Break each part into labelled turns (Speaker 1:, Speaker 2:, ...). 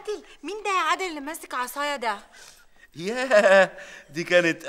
Speaker 1: عادل مين ده يا عادل اللي ماسك عصايه ده
Speaker 2: ياه دي كانت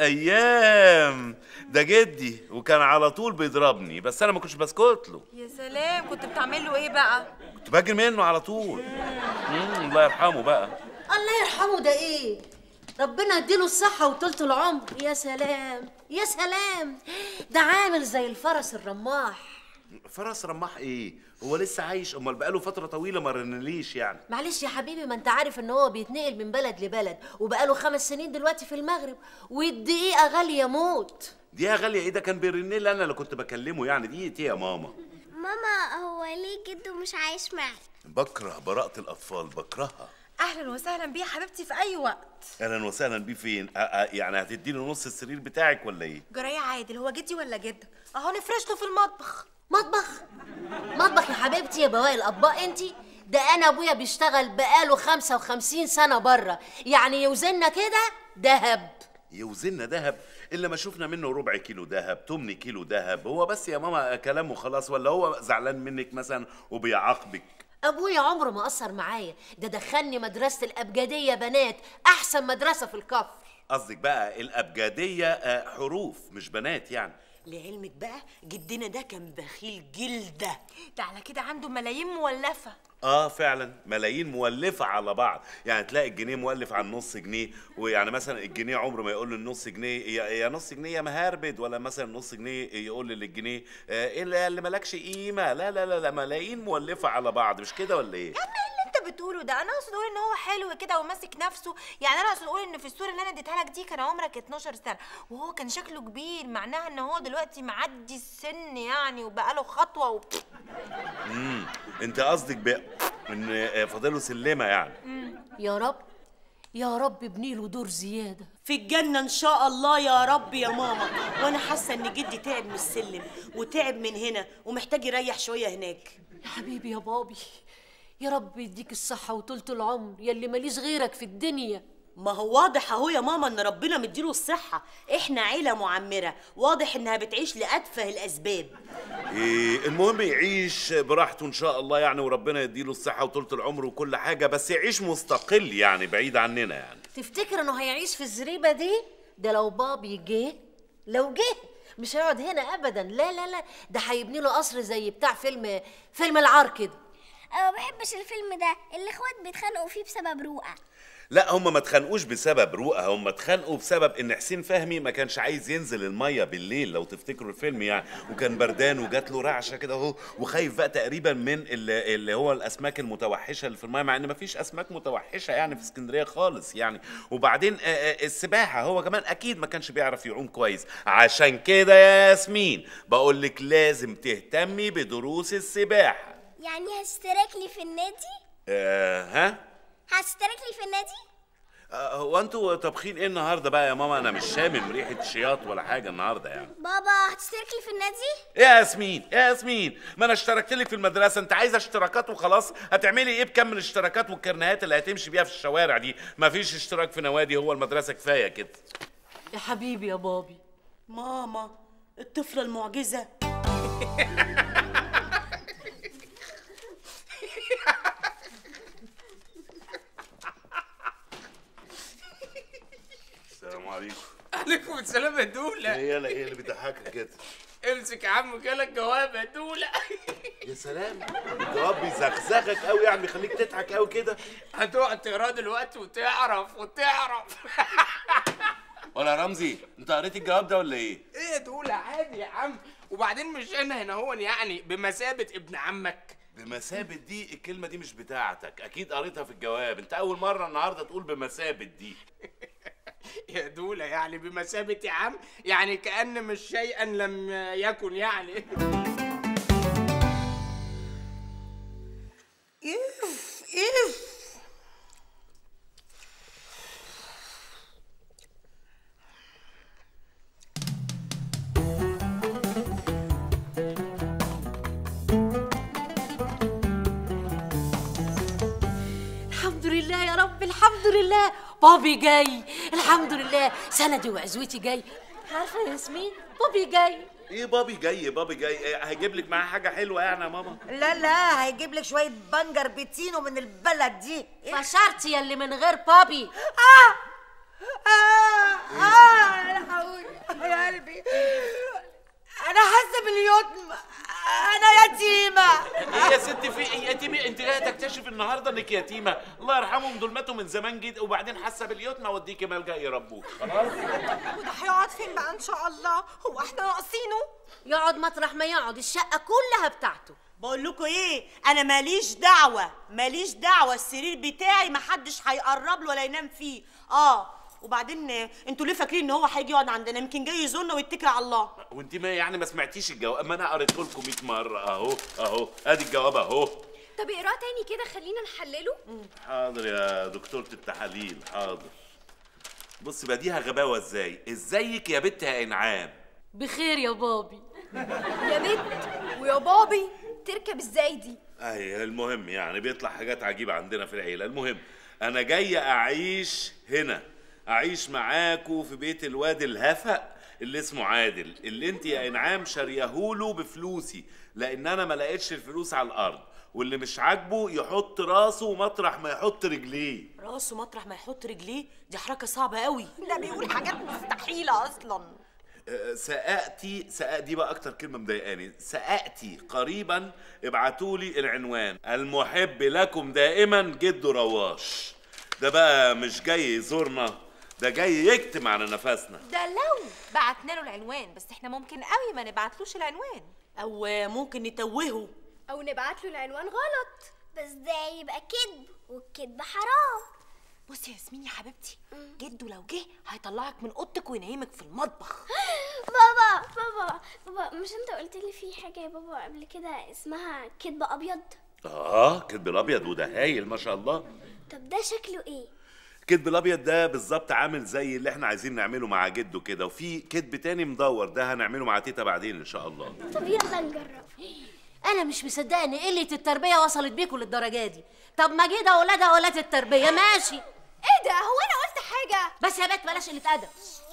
Speaker 2: ايام ده جدي وكان على طول بيضربني بس انا ما كنتش بسكت له
Speaker 1: يا سلام كنت بتعمل له ايه بقى
Speaker 2: كنت بجري منه على طول مم، الله يرحمه بقى
Speaker 3: الله يرحمه ده ايه ربنا يديله الصحة وطولة العمر يا سلام يا سلام ده عامل زي الفرس الرماح
Speaker 2: فرس رماح ايه هو لسه عايش امال بقاله فتره طويله ما رنليش يعني
Speaker 3: معلش يا حبيبي ما انت عارف ان هو بيتنقل من بلد لبلد وبقاله خمس سنين دلوقتي في المغرب والدقيقة غالية موت
Speaker 2: دي يا غاليه ايه ده كان بيرن لي انا اللي كنت بكلمه يعني دي ايه يا ماما
Speaker 4: ماما هو ليه جده مش عايش معي
Speaker 2: بكره براءه الاطفال بكرهها
Speaker 1: اهلا وسهلا بيه يا حبيبتي في اي وقت
Speaker 2: اهلا وسهلا بيه فين أ- أ- يعني هتديني نص السرير بتاعك ولا ايه
Speaker 1: جرايه عادل هو جدي ولا جدك اهو نفرش له في المطبخ
Speaker 3: مطبخ مطبخ يا حبيبتي يا بواقي الاطباق انتي ده انا ابويا بيشتغل بقاله 55 سنة بره يعني يوزننا كده دهب
Speaker 2: يوزننا ذهب الا ما شفنا منه ربع كيلو ذهب تمن كيلو ذهب هو بس يا ماما كلامه خلاص ولا هو زعلان منك مثلا وبيعاقبك
Speaker 3: ابويا عمره ما قصر معايا ده دخلني مدرسة الابجدية بنات احسن مدرسة في الكفر
Speaker 2: قصدك بقى الابجديه آه، حروف مش بنات يعني
Speaker 5: لعلمك بقى جدنا ده كان بخيل جلده
Speaker 1: ده على كده عنده ملايين مولفه
Speaker 2: اه فعلا ملايين مولفه على بعض يعني تلاقي الجنيه مولف على النص جنيه ويعني مثلا الجنيه عمره ما يقول للنص جنيه يا, يا نص جنيه يا مهربد ولا مثلا نص جنيه يقول للجنيه آه ايه اللي اللي مالكش قيمه لا لا لا لا ملايين مولفه على بعض مش كده ولا ايه
Speaker 1: يا عم إيه اللي انت بتقوله ده انا اقصد اقول ان هو حلو كده وماسك نفسه يعني انا اقصد اقول ان في الصوره اللي انا اديتها لك دي كان عمرك 12 سنه وهو كان شكله كبير معناها ان هو دلوقتي معدي السن يعني وبقاله خطوه و...
Speaker 2: امم انت قصدك بقى ان آه، فاضله سلمه يعني
Speaker 3: يا رب يا رب ابني له دور زيادة
Speaker 5: في الجنة إن شاء الله يا رب يا ماما وأنا حاسة إن جدي تعب من السلم وتعب من هنا ومحتاج يريح شوية هناك
Speaker 3: يا حبيبي يا بابي يا رب يديك الصحة وطولة العمر يلي ماليش غيرك في الدنيا
Speaker 5: ما هو واضح اهو يا ماما ان ربنا مديله الصحة احنا عيلة معمرة واضح انها بتعيش لأتفه الأسباب
Speaker 2: إيه المهم يعيش براحته ان شاء الله يعني وربنا يديله الصحه وطولة العمر وكل حاجه بس يعيش مستقل يعني بعيد عننا يعني
Speaker 3: تفتكر انه هيعيش في الزريبة دي ده لو بابي جه لو جه مش هيقعد هنا ابدا لا لا لا ده هيبني له قصر زي بتاع فيلم فيلم العار كده
Speaker 4: انا ما بحبش الفيلم ده الاخوات بيتخانقوا فيه بسبب رؤى
Speaker 2: لا هم ما اتخانقوش بسبب رؤى هم اتخانقوا بسبب ان حسين فهمي ما كانش عايز ينزل الميه بالليل لو تفتكروا الفيلم يعني وكان بردان وجات له رعشه كده اهو وخايف بقى تقريبا من اللي, اللي هو الاسماك المتوحشه اللي في الميه مع ان ما فيش اسماك متوحشه يعني في اسكندريه خالص يعني وبعدين آه، آه، السباحه هو كمان اكيد ما كانش بيعرف يعوم كويس عشان كده يا ياسمين بقول لك لازم تهتمي بدروس السباحه
Speaker 4: يعني هتشترك لي في النادي
Speaker 2: آه ها
Speaker 4: هتشترك لي في النادي
Speaker 2: آه، هو انتوا طابخين ايه النهارده بقى يا ماما انا مش شامم ريحه شياط ولا حاجه النهارده يعني
Speaker 4: بابا هتشترك لي في النادي
Speaker 2: ايه يا ياسمين ايه يا ياسمين ما انا اشتركت لك في المدرسه انت عايزه اشتراكات وخلاص هتعملي ايه بكم من الاشتراكات والكرنيهات اللي هتمشي بيها في الشوارع دي مفيش اشتراك في نوادي هو المدرسه كفايه كده
Speaker 3: يا حبيبي يا بابي
Speaker 5: ماما الطفلة المعجزة
Speaker 2: السلام عليكم
Speaker 6: عليكم السلام يا دولة
Speaker 2: ايه يلا ايه اللي بيضحكك كده
Speaker 6: امسك يا عم جالك جواب يا دولة
Speaker 2: يا سلام الجواب بيزغزغك قوي يعني بيخليك تضحك قوي كده
Speaker 6: هتقعد تقراه دلوقتي وتعرف وتعرف
Speaker 2: ولا رمزي انت قريت الجواب ده ولا ايه
Speaker 6: ايه يا دولة عادي يا عم وبعدين مش انا هنا هو يعني بمثابة ابن عمك
Speaker 2: بمثابة دي الكلمة دي مش بتاعتك أكيد قريتها في الجواب أنت أول مرة النهاردة تقول بمثابة دي
Speaker 6: يا دولة يعني بمثابة يا عم يعني كأن مش شيئا لم يكن يعني اف اف
Speaker 3: الحمد لله يا رب الحمد لله بابي جاي الحمد لله سندي وعزوتي جاي عارفه يا ياسمين بابي جاي
Speaker 2: ايه بابي جاي بابي جاي إيه هيجيب لك معاه حاجه حلوه يعني يا ماما
Speaker 7: لا لا هيجيب لك شويه بنجر بيتينو من البلد دي إيه؟
Speaker 3: فشرتي يا اللي من غير بابي
Speaker 7: اه اه اه الحقوني يا قلبي انا حاسه باليتم انا يتيمه
Speaker 2: ايه يا ست في ايه يتيمه انت جايه تكتشف النهارده انك يتيمه الله يرحمهم دول ماتوا من زمان جدا وبعدين حاسه باليتمه اوديكي ملجا يربوك خلاص
Speaker 1: وده هيقعد فين بقى ان شاء الله هو احنا ناقصينه
Speaker 3: يقعد مطرح ما يقعد الشقه كلها بتاعته
Speaker 5: بقول لكم ايه انا ماليش دعوه ماليش دعوه السرير بتاعي محدش هيقرب له ولا ينام فيه اه وبعدين آه، انتوا ليه فاكرين ان هو هيجي يقعد عندنا يمكن جاي يزورنا ويتكل على الله
Speaker 2: وانت ما يعني ما سمعتيش الجواب ما انا قريته لكم 100 مره اهو اهو ادي الجواب اهو
Speaker 8: طب اقراه تاني كده خلينا نحلله
Speaker 2: حاضر يا دكتورة التحاليل حاضر بص بقى دي غباوه ازاي ازيك يا بت يا انعام
Speaker 3: بخير يا بابي
Speaker 8: يا بنت ويا بابي تركب ازاي دي
Speaker 2: اي المهم يعني بيطلع حاجات عجيبه عندنا في العيله المهم انا جاي اعيش هنا اعيش معاكوا في بيت الواد الهفق اللي اسمه عادل اللي انت يا انعام شاريهوله بفلوسي لان انا ما لقيتش الفلوس على الارض واللي مش عاجبه يحط راسه مطرح ما يحط رجليه
Speaker 5: راسه مطرح ما يحط رجليه دي حركه صعبه قوي
Speaker 1: ده بيقول حاجات مستحيله اصلا
Speaker 2: أه، سأأتي سأ دي بقى أكتر كلمة مضايقاني سأأتي قريبا ابعتوا لي العنوان المحب لكم دائما جد رواش ده بقى مش جاي يزورنا ده جاي يكتم على نفسنا
Speaker 1: ده لو بعتنا له العنوان بس احنا ممكن قوي ما نبعتلوش العنوان
Speaker 5: او آه، ممكن نتوهه
Speaker 8: او نبعت له العنوان غلط
Speaker 4: بس ده يبقى كذب والكذب حرام
Speaker 1: بصي يا ياسمين يا حبيبتي جده لو جه هيطلعك من اوضتك وينيمك في المطبخ
Speaker 4: بابا بابا بابا مش انت قلت لي في حاجه يا بابا قبل كده اسمها كذب ابيض
Speaker 2: آه كدب الأبيض وده هايل ما شاء الله
Speaker 4: طب ده شكله ايه
Speaker 2: كدب الأبيض ده بالظبط عامل زي اللي احنا عايزين نعمله مع جده كده وفي كدب تاني مدور ده هنعمله مع تيتا بعدين إن شاء الله
Speaker 4: طب يلا نجرب
Speaker 3: انا مش مصدقه ان قله التربيه وصلت بيكم للدرجه دي طب ما جه ده اولاد اولاد التربيه ماشي
Speaker 8: ايه ده هو انا قلت حاجه
Speaker 3: بس يا بنت بلاش قله ادب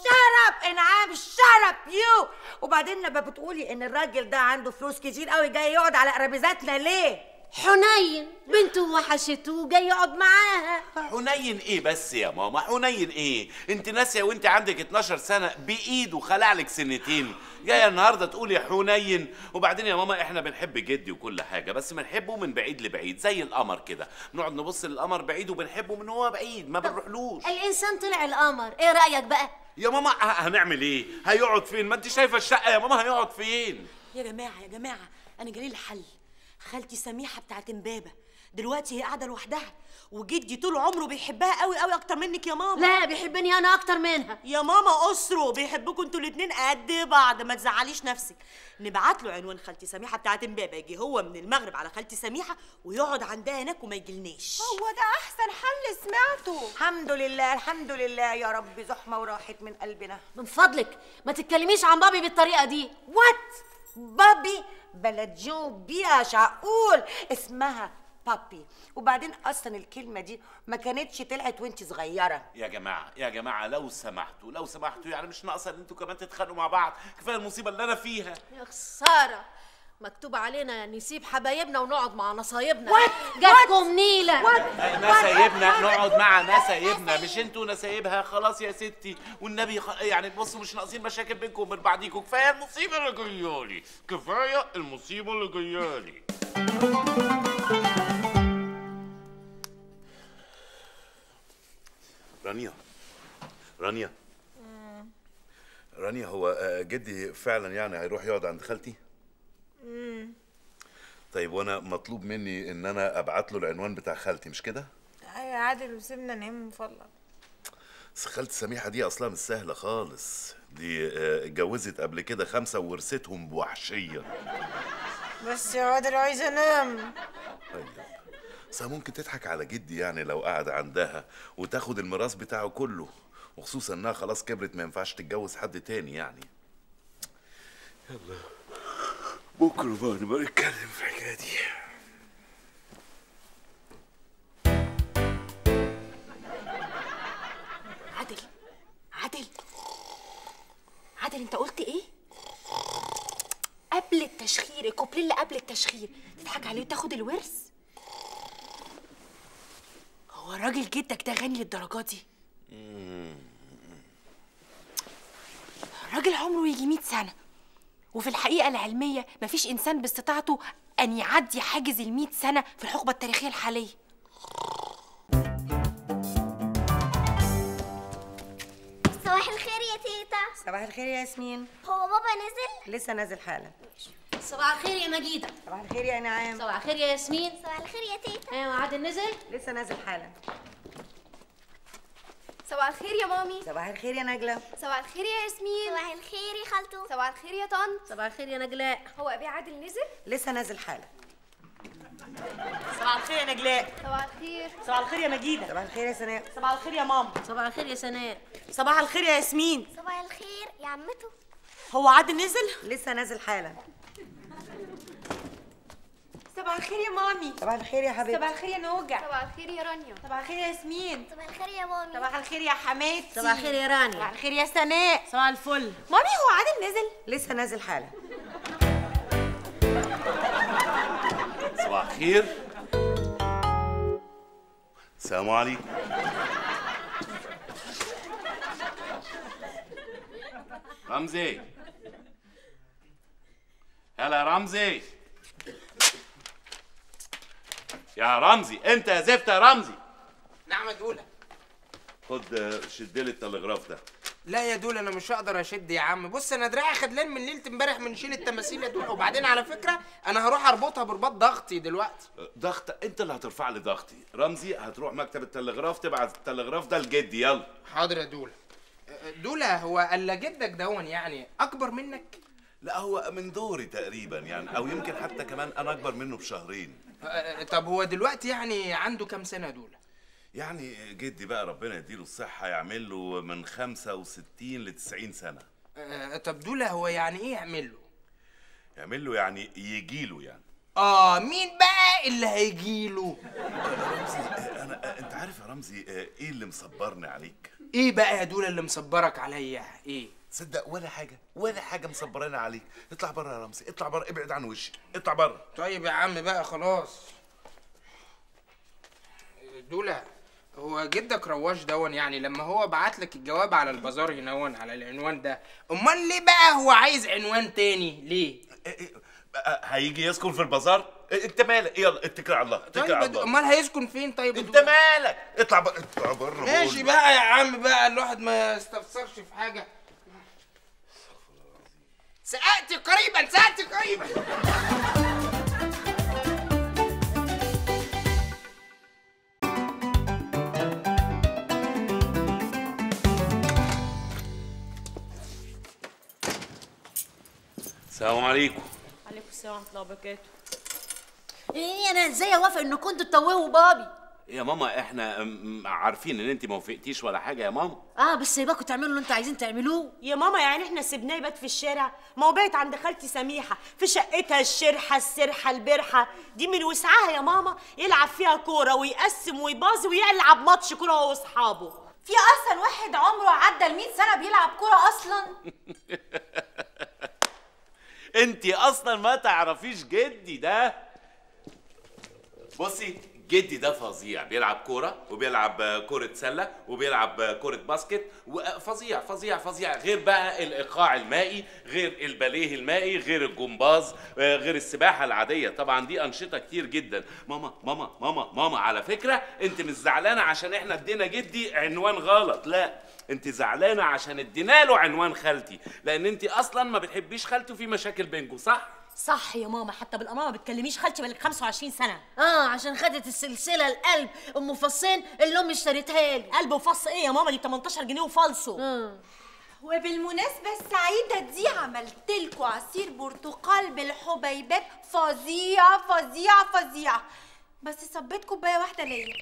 Speaker 7: شرب انعام شرب يو وبعدين لما بتقولي ان الراجل ده عنده فلوس كتير قوي جاي يقعد على قرابيزاتنا ليه
Speaker 3: حنين بنته وحشته وجاي يقعد معاها
Speaker 2: حنين ايه بس يا ماما حنين ايه انت ناسيه وانت عندك 12 سنه بايده خلع لك سنتين جايه النهارده تقولي حنين وبعدين يا ماما احنا بنحب جدي وكل حاجه بس بنحبه من بعيد لبعيد زي القمر كده نقعد نبص للقمر بعيد وبنحبه من هو بعيد ما بنروحلوش
Speaker 3: الانسان طلع القمر ايه رايك بقى
Speaker 2: يا ماما ه- هنعمل ايه هيقعد فين ما انت شايفه الشقه يا ماما هيقعد فين
Speaker 5: يا جماعه يا جماعه انا جالي لي حل خالتي سميحه بتاعت امبابه دلوقتي هي قاعده لوحدها وجدي طول عمره بيحبها قوي قوي اكتر منك يا ماما
Speaker 3: لا بيحبني انا اكتر منها
Speaker 5: يا ماما اسره بيحبوكوا انتوا الاتنين قد بعض ما تزعليش نفسك نبعت له عنوان خالتي سميحه بتاعت امبابه يجي هو من المغرب على خالتي سميحه ويقعد عندها هناك وما يجيلناش
Speaker 1: هو ده احسن حل سمعته
Speaker 7: الحمد لله الحمد لله يا رب زحمه وراحت من قلبنا
Speaker 3: من فضلك ما تتكلميش عن بابي بالطريقه دي
Speaker 7: وات بابي بلدجو بيها شعقول اسمها بابي وبعدين اصلا الكلمه دي ما كانتش طلعت وانت صغيره
Speaker 2: يا جماعه يا جماعه لو سمحتوا لو سمحتوا يعني مش ناقصه ان انتوا كمان تتخانقوا مع بعض كفايه المصيبه اللي انا فيها
Speaker 3: يا خساره مكتوب علينا نسيب حبايبنا ونقعد مع نصايبنا
Speaker 7: What?
Speaker 3: جاتكم نيله
Speaker 2: نسايبنا نقعد مع نسايبنا مش انتوا نسايبها خلاص يا ستي والنبي خ... يعني بصوا مش ناقصين مشاكل بينكم وبين بعضيكم كفايه المصيبه اللي جايالي كفايه المصيبه اللي جايالي رانيا رانيا رانيا هو آه، جدي فعلا يعني هيروح يقعد عند خالتي طيب وانا مطلوب مني ان انا ابعت له العنوان بتاع خالتي مش كده
Speaker 1: يا عادل وسيبنا ننام من فضلك
Speaker 2: بس خالتي سميحه دي اصلا مش سهله خالص دي آه، اتجوزت قبل كده خمسه وورثتهم بوحشيه
Speaker 1: بس يا عادل عايزه انام
Speaker 2: طيب بس ممكن تضحك على جدي يعني لو قعد عندها وتاخد الميراث بتاعه كله وخصوصا انها خلاص كبرت ما ينفعش تتجوز حد تاني يعني يلا بكره بقى نبقى نتكلم في الحكايه دي
Speaker 5: عادل عادل عادل
Speaker 1: للي قبل التشخير تضحك عليه وتاخد الورث هو الراجل جدك ده غني للدرجه دي الراجل عمره يجي 100 سنه وفي الحقيقه العلميه مفيش انسان باستطاعته ان يعدي حاجز ال 100 سنه في الحقبه التاريخيه الحاليه
Speaker 4: صباح الخير يا تيتا
Speaker 7: صباح الخير يا ياسمين
Speaker 4: هو بابا نزل
Speaker 7: لسه نازل حالا
Speaker 3: صباح الخير يا مجيدة
Speaker 7: صباح الخير يا نعام
Speaker 3: صباح الخير يا ياسمين
Speaker 4: صباح الخير يا تيتا
Speaker 3: ايوه عادل نزل
Speaker 7: لسه نازل حالا
Speaker 8: صباح الخير يا مامي
Speaker 7: صباح الخير يا نجلة
Speaker 8: صباح الخير يا ياسمين
Speaker 4: صباح الخير يا خالته
Speaker 8: صباح الخير يا طنط
Speaker 3: صباح الخير يا نجلاء
Speaker 8: هو ابي عادل نزل
Speaker 7: لسه نازل حالا
Speaker 5: صباح الخير يا نجلاء
Speaker 8: صباح الخير
Speaker 5: صباح الخير يا مجيده
Speaker 7: صباح الخير يا سناء
Speaker 5: صباح الخير يا ماما
Speaker 3: صباح الخير يا سناء
Speaker 5: صباح الخير يا ياسمين
Speaker 4: صباح الخير يا عمته
Speaker 5: هو عادل نزل
Speaker 7: لسه نازل حالا
Speaker 1: صباح الخير يا مامي
Speaker 7: صباح الخير يا حبيبتي
Speaker 1: صباح الخير يا نوجع
Speaker 8: صباح الخير يا رانيا
Speaker 1: صباح الخير يا ياسمين
Speaker 4: صباح الخير يا مامي
Speaker 1: صباح الخير يا حماتي
Speaker 3: صباح الخير يا رانيا
Speaker 1: صباح الخير يا سناء
Speaker 5: صباح الفل
Speaker 1: مامي هو عادل نزل
Speaker 7: لسه نازل حالا
Speaker 2: صباح الخير السلام عليكم رمزي هلا يا رمزي يا رمزي انت يا زفت يا رمزي
Speaker 6: نعم يا دوله
Speaker 2: خد شد لي التلغراف ده
Speaker 6: لا يا دول انا مش هقدر اشد يا عم بص انا دراعي خدلان من ليله امبارح من شيل التماثيل يا دول وبعدين على فكره انا هروح اربطها برباط ضغطي دلوقتي
Speaker 2: ضغط انت اللي هترفع لي ضغطي رمزي هتروح مكتب التلغراف تبعت التلغراف ده لجدي يلا
Speaker 6: حاضر يا دوله دوله هو الا جدك دون يعني اكبر منك
Speaker 2: لا هو من دوري تقريبا يعني او يمكن حتى كمان انا اكبر منه بشهرين
Speaker 6: أه، طب هو دلوقتي يعني عنده كام سنه يا دوله
Speaker 2: يعني جدي بقى ربنا يديله الصحة يعمل له من 65 ل 90 سنة
Speaker 6: أه، طب دوله هو يعني ايه يعمل له
Speaker 2: يعمل له يعني يجي له يعني
Speaker 6: اه مين بقى اللي هيجيله
Speaker 2: رمزي آه، انا آه، انت عارف يا رمزي آه، ايه اللي مصبرني عليك
Speaker 6: ايه بقى يا دوله اللي مصبرك عليا ايه
Speaker 2: تصدق ولا حاجة ولا حاجة مصبراني عليك اطلع بره يا رمزي اطلع بره ابعد عن وشي اطلع بره
Speaker 6: طيب يا عم بقى خلاص دولة هو جدك رواش دون يعني لما هو بعت لك الجواب على البازار هنا على العنوان ده امال ليه بقى هو عايز عنوان تاني ليه
Speaker 2: إيه إيه آه، هيجي يسكن في البازار إيه، انت مالك يلا اتكل على الله اتكل
Speaker 6: طيب
Speaker 2: على
Speaker 6: يا دو-
Speaker 2: الله
Speaker 6: امال هيسكن فين طيب يا
Speaker 2: انت
Speaker 6: دولة؟
Speaker 2: مالك اطلع بره اطلع بره
Speaker 6: ماشي
Speaker 2: بقول.
Speaker 6: بقى يا عم بقى الواحد ما يستفسرش في حاجة سققت قريبا سققت قريبا
Speaker 2: السلام عليكم
Speaker 5: عليكم السلام ورحمه الله وبركاته
Speaker 3: ايه انا ازاي اوافق ان كنتوا تتوهوا بابي
Speaker 2: يا ماما احنا م- عارفين ان انت ما وافقتيش ولا حاجه يا ماما
Speaker 3: اه بس سيباكوا تعملوا اللي انتوا عايزين تعملوه
Speaker 5: يا ماما يعني احنا سيبناه يبات في الشارع ما هو بايت عند خالتي سميحه في شقتها الشرحه السرحه البرحه دي من وسعها يا ماما يلعب فيها كوره ويقسم ويباظي ويلعب ماتش كوره هو واصحابه
Speaker 1: في اصلا واحد عمره عدى ال 100 سنه بيلعب كوره اصلا
Speaker 2: انت اصلا ما تعرفيش جدي ده بصي جدي ده فظيع بيلعب كوره وبيلعب آه، كره سله وبيلعب آه، كره باسكت وفظيع فظيع فظيع غير بقى الايقاع المائي غير الباليه المائي غير الجمباز آه، غير السباحه العاديه طبعا دي انشطه كتير جدا ماما ماما ماما ماما على فكره انت مش زعلانه عشان احنا ادينا جدي عنوان غلط لا انت زعلانه عشان ادينا له عنوان خالتي لان انت اصلا ما بتحبيش خالته وفي مشاكل بينكم صح
Speaker 5: صح يا ماما حتى بالامانه ما بتكلميش خالتي بقالك 25 سنه
Speaker 3: اه عشان خدت السلسله القلب ام فصين اللي امي اشتريتها لي
Speaker 5: قلب وفص ايه يا ماما دي 18 جنيه وفالصو
Speaker 1: وبالمناسبة السعيدة دي عملت لكم عصير برتقال بالحبيبات فظيع فظيع فظيع بس صبيت كوباية واحدة ليا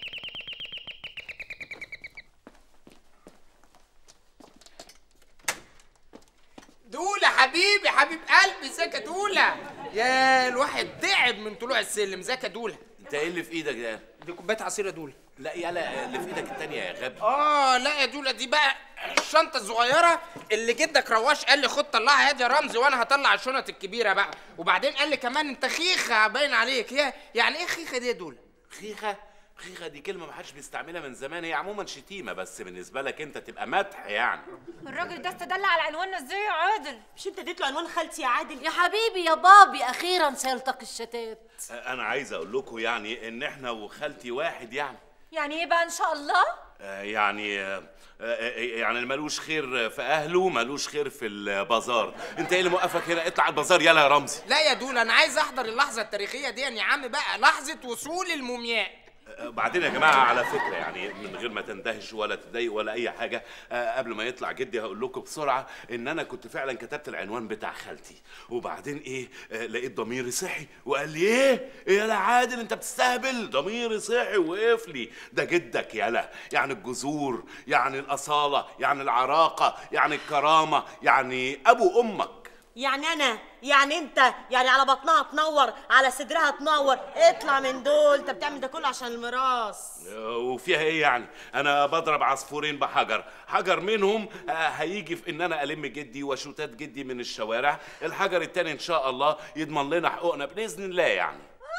Speaker 6: دولة حبيبي حبيب قلبي ازيك يا دولة يا الواحد تعب من طلوع السلم ازيك يا دولة
Speaker 2: انت ايه اللي في ايدك ده
Speaker 6: دي كوبايه عصير يا دولة
Speaker 2: لا يلا اللي في ايدك التانية يا غبي
Speaker 6: اه لا يا دولا دي بقى الشنطه الصغيره اللي جدك رواش قال لي خد طلعها يا دي يا رمزي وانا هطلع الشنط الكبيره بقى وبعدين قال لي كمان انت خيخه باين عليك يا يعني ايه خيخه دي يا دولا
Speaker 2: خيخة خيخة دي كلمة ما حدش بيستعملها من زمان هي عموما شتيمة بس بالنسبة لك انت تبقى مدح يعني
Speaker 1: الراجل ده استدل على عنواننا ازاي يا عادل
Speaker 5: مش انت اديت له عنوان خالتي يا عادل
Speaker 3: يا حبيبي يا بابي اخيرا سيلتك الشتات
Speaker 2: انا عايز اقول لكم يعني ان احنا وخالتي واحد يعني
Speaker 1: يعني ايه بقى ان شاء الله
Speaker 2: آه، يعني آه، آه، يعني اللي ملوش خير في اهله ملوش خير في البازار انت ايه اللي موقفك هنا اطلع البازار يلا يا رمزي
Speaker 6: لا يا دولا انا عايز احضر اللحظه التاريخيه دي يا عم بقى لحظه وصول المومياء
Speaker 2: آه، بعدين يا جماعه على فكره يعني من غير ما تندهش ولا تضايق ولا اي حاجه آه، قبل ما يطلع جدي هقول لكم بسرعه ان انا كنت فعلا كتبت العنوان بتاع خالتي وبعدين ايه آه، لقيت ضميري صحي وقال لي ايه ايه يا عادل انت بتستهبل ضميري صحي وقف لي ده جدك يالا يعني الجذور يعني الاصاله يعني العراقه يعني الكرامه يعني ابو امك
Speaker 5: يعني انا يعني انت يعني على بطنها تنور على صدرها تنور اطلع من دول انت بتعمل ده كله عشان الميراث
Speaker 2: وفيها ايه يعني انا بضرب عصفورين بحجر حجر منهم آه، هيجي في ان انا الم جدي وشوتات جدي من الشوارع الحجر التاني ان شاء الله يضمن لنا حقوقنا باذن الله يعني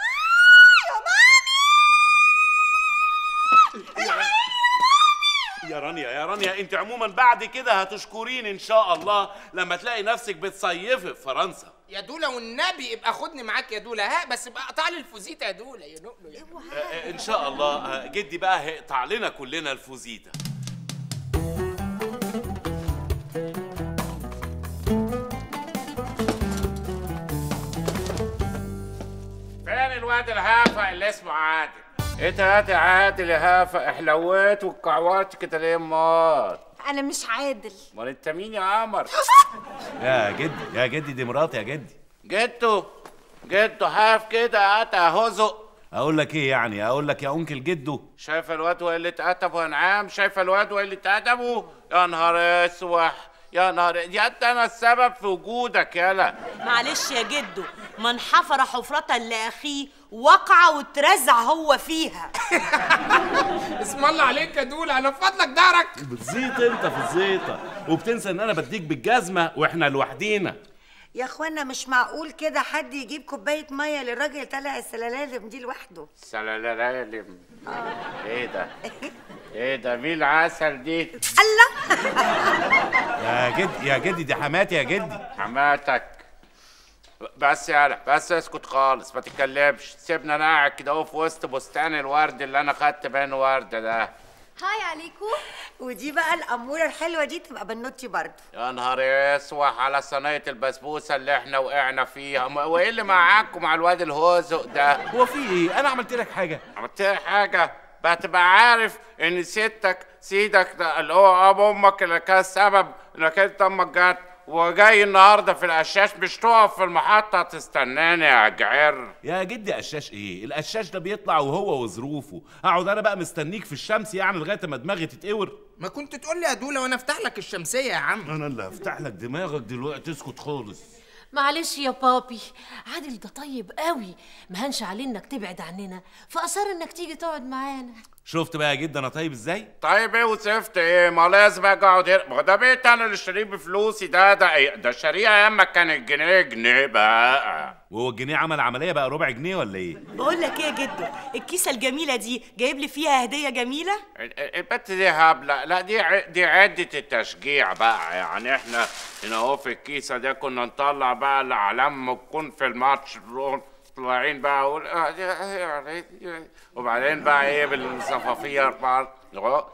Speaker 2: يا رانيا يا رانيا انت عموما بعد كده هتشكرين ان شاء الله لما تلاقي نفسك بتصيفي في فرنسا
Speaker 6: يا دولا والنبي ابقى خدني معاك يا دولا ها بس ابقى قطع لي الفوزيتا يا دولا يا نقله يا
Speaker 2: آه، آه، ان شاء الله آه، جدي بقى هيقطع لنا كلنا الفوزيتا
Speaker 9: فين الواد الهافة اللي اسمه عادل؟ انت هات يا عادل يا هافة احلويت وكعوات كده ليه امال؟
Speaker 1: انا مش عادل
Speaker 9: امال انت مين يا قمر؟
Speaker 2: يا جدي يا جدي دي مراتي يا جدي
Speaker 9: جدو جدو هاف كده هات هزق
Speaker 2: اقول لك ايه يعني اقول لك يا انكل جدو
Speaker 9: شايف الواد واللي اتقتبوا يا نعام شايف الواد واللي اتقتبوا يا نهار اسوح يا نهار يا انت انا السبب في وجودك يالا
Speaker 5: معلش يا جدو من حفر حفرة لأخيه وقع واترزع هو فيها
Speaker 6: اسم الله عليك يا دولا انا فضلك دارك
Speaker 2: بتزيط انت في الزيطه وبتنسى ان انا بديك بالجزمه واحنا لوحدينا
Speaker 7: يا اخوانا مش معقول كده حد يجيب كوبايه ميه للراجل طالع السلالم دي لوحده
Speaker 9: سلالالم ايه ده؟ ايه ده مين العسل دي؟
Speaker 7: الله
Speaker 2: يا جدي يا جدي دي حماتي يا جدي
Speaker 9: حماتك بس يالا بس اسكت خالص ما تتكلمش سيبنا انا قاعد كده اهو في وسط بستان الورد اللي انا خدت منه ورده ده
Speaker 8: هاي عليكم
Speaker 7: ودي بقى الاموره الحلوه دي تبقى بنوتي برضه
Speaker 9: يا نهار اسوح على صينيه البسبوسه اللي احنا وقعنا فيها م- وايه اللي معاكم مع الواد الهوزق ده
Speaker 2: هو في ايه انا عملت لك حاجه
Speaker 9: عملت لي حاجه بقى تبقى عارف ان ستك سيدك ده اللي هو ابو امك اللي كان السبب انك انت امك جت وجاي النهارده في القشاش مش تقف في المحطه تستناني يا جعر
Speaker 2: يا جدي قشاش ايه القشاش ده بيطلع وهو وظروفه اقعد انا بقى مستنيك في الشمس يعني لغايه ما دماغي تتقور
Speaker 6: ما كنت تقول لي يا دولا وانا افتح لك الشمسيه يا عم
Speaker 2: انا اللي هفتح لك دماغك دلوقتي اسكت خالص
Speaker 3: معلش يا بابي عادل ده طيب قوي ما هنش عليه انك تبعد عننا فاصر انك تيجي تقعد معانا
Speaker 2: شفت بقى يا جدي انا طيب ازاي
Speaker 9: طيب ايه وصفت ايه ما لازم اجي اقعد هنا ما هو ده بيت انا اللي شاريه بفلوسي ده ده ايه ده شاريه ايام ما كان الجنيه جنيه بقى
Speaker 2: وهو الجنيه عمل عمليه بقى ربع جنيه ولا ايه
Speaker 5: بقول لك ايه يا جدو الكيسة الجميلة دي جايب لي فيها هدية جميلة
Speaker 9: ال- ال- البت دي هبله لا دي ع- دي عده التشجيع بقى يعني احنا هنا اهو في الكيسه دي كنا نطلع بقى الاعلام تكون في الماتش نروح طالعين بقى اقول آه دي- آه دي- وبعدين بقى ايه بالصفافير بقى أهو.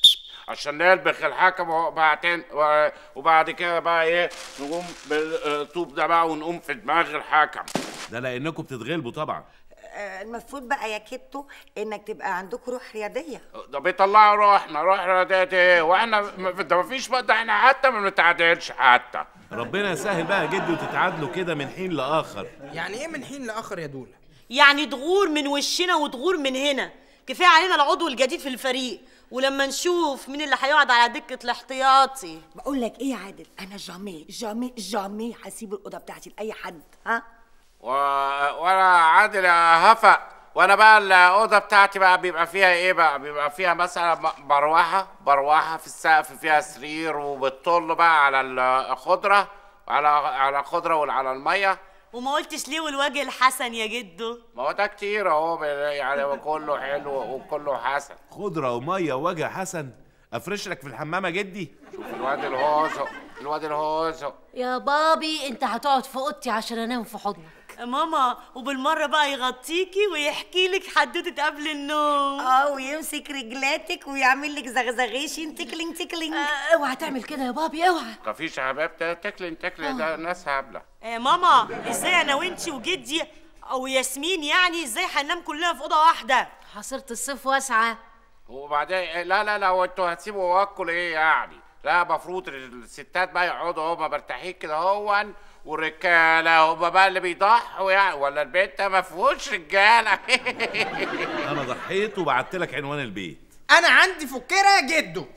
Speaker 9: عشان نلبخ الحكم وبعدين و- وبعد كده بقى ايه نقوم بالطوب ده بقى ونقوم في دماغ الحكم
Speaker 2: ده لانكم بتتغلبوا طبعا
Speaker 7: آه، المفروض بقى يا كيتو انك تبقى عندكم روح رياضيه
Speaker 9: ده بيطلعوا روحنا روح رياضيات ايه واحنا م- ده مفيش بقى ده احنا حتى ما بنتعادلش حتى
Speaker 2: ربنا يسهل بقى يا جدي وتتعادلوا كده من حين لاخر
Speaker 6: يعني ايه من حين لاخر يا دولا
Speaker 5: يعني تغور من وشنا وتغور من هنا كفاية علينا العضو الجديد في الفريق ولما نشوف مين اللي هيقعد على دكة الاحتياطي
Speaker 7: بقول لك ايه يا عادل انا جامي جامي جامي هسيب الاوضه بتاعتي لاي حد ها
Speaker 9: و... وانا عادل يا هفا وانا بقى الاوضه بتاعتي بقى بيبقى فيها ايه بقى بيبقى فيها مثلا م- مروحه مروحه في السقف فيها سرير وبتطل بقى على الخضره على على الخضره وعلى الميه
Speaker 5: وما قلتش ليه والوجه الحسن يا جدو
Speaker 9: ما هو ده كتير اهو يعني كله حلو وكله حسن
Speaker 2: خضره وميه ووجه حسن افرش لك في الحمامه جدي
Speaker 9: شوف الواد الهوزو الواد الهوزو
Speaker 3: يا بابي انت هتقعد في اوضتي عشان انام في حضنك
Speaker 5: يا ماما وبالمره بقى يغطيكي ويحكي لك حدوته قبل النوم
Speaker 7: اه ويمسك رجلاتك ويعمل لك زغزغيشن تكلينج تكلينج
Speaker 3: آه، اوعى تعمل كده يا بابي اوعى
Speaker 9: مفيش يا حبيبتي تكلن تكلن ده ناس هبله
Speaker 5: يا ماما ازاي انا وانتي وجدي او ياسمين يعني ازاي هننام كلنا في اوضه واحده
Speaker 3: حصيرة الصيف واسعة
Speaker 9: وبعدين لا لا لا وانتوا هتسيبوا واكل ايه يعني لا مفروض الستات بقى يقعدوا هما مرتاحين كده هون والرجاله هما بقى اللي بيضحوا يعني ولا البيت ده ما فيهوش رجاله
Speaker 2: انا ضحيت وبعت لك عنوان البيت
Speaker 6: انا عندي فكره يا جدو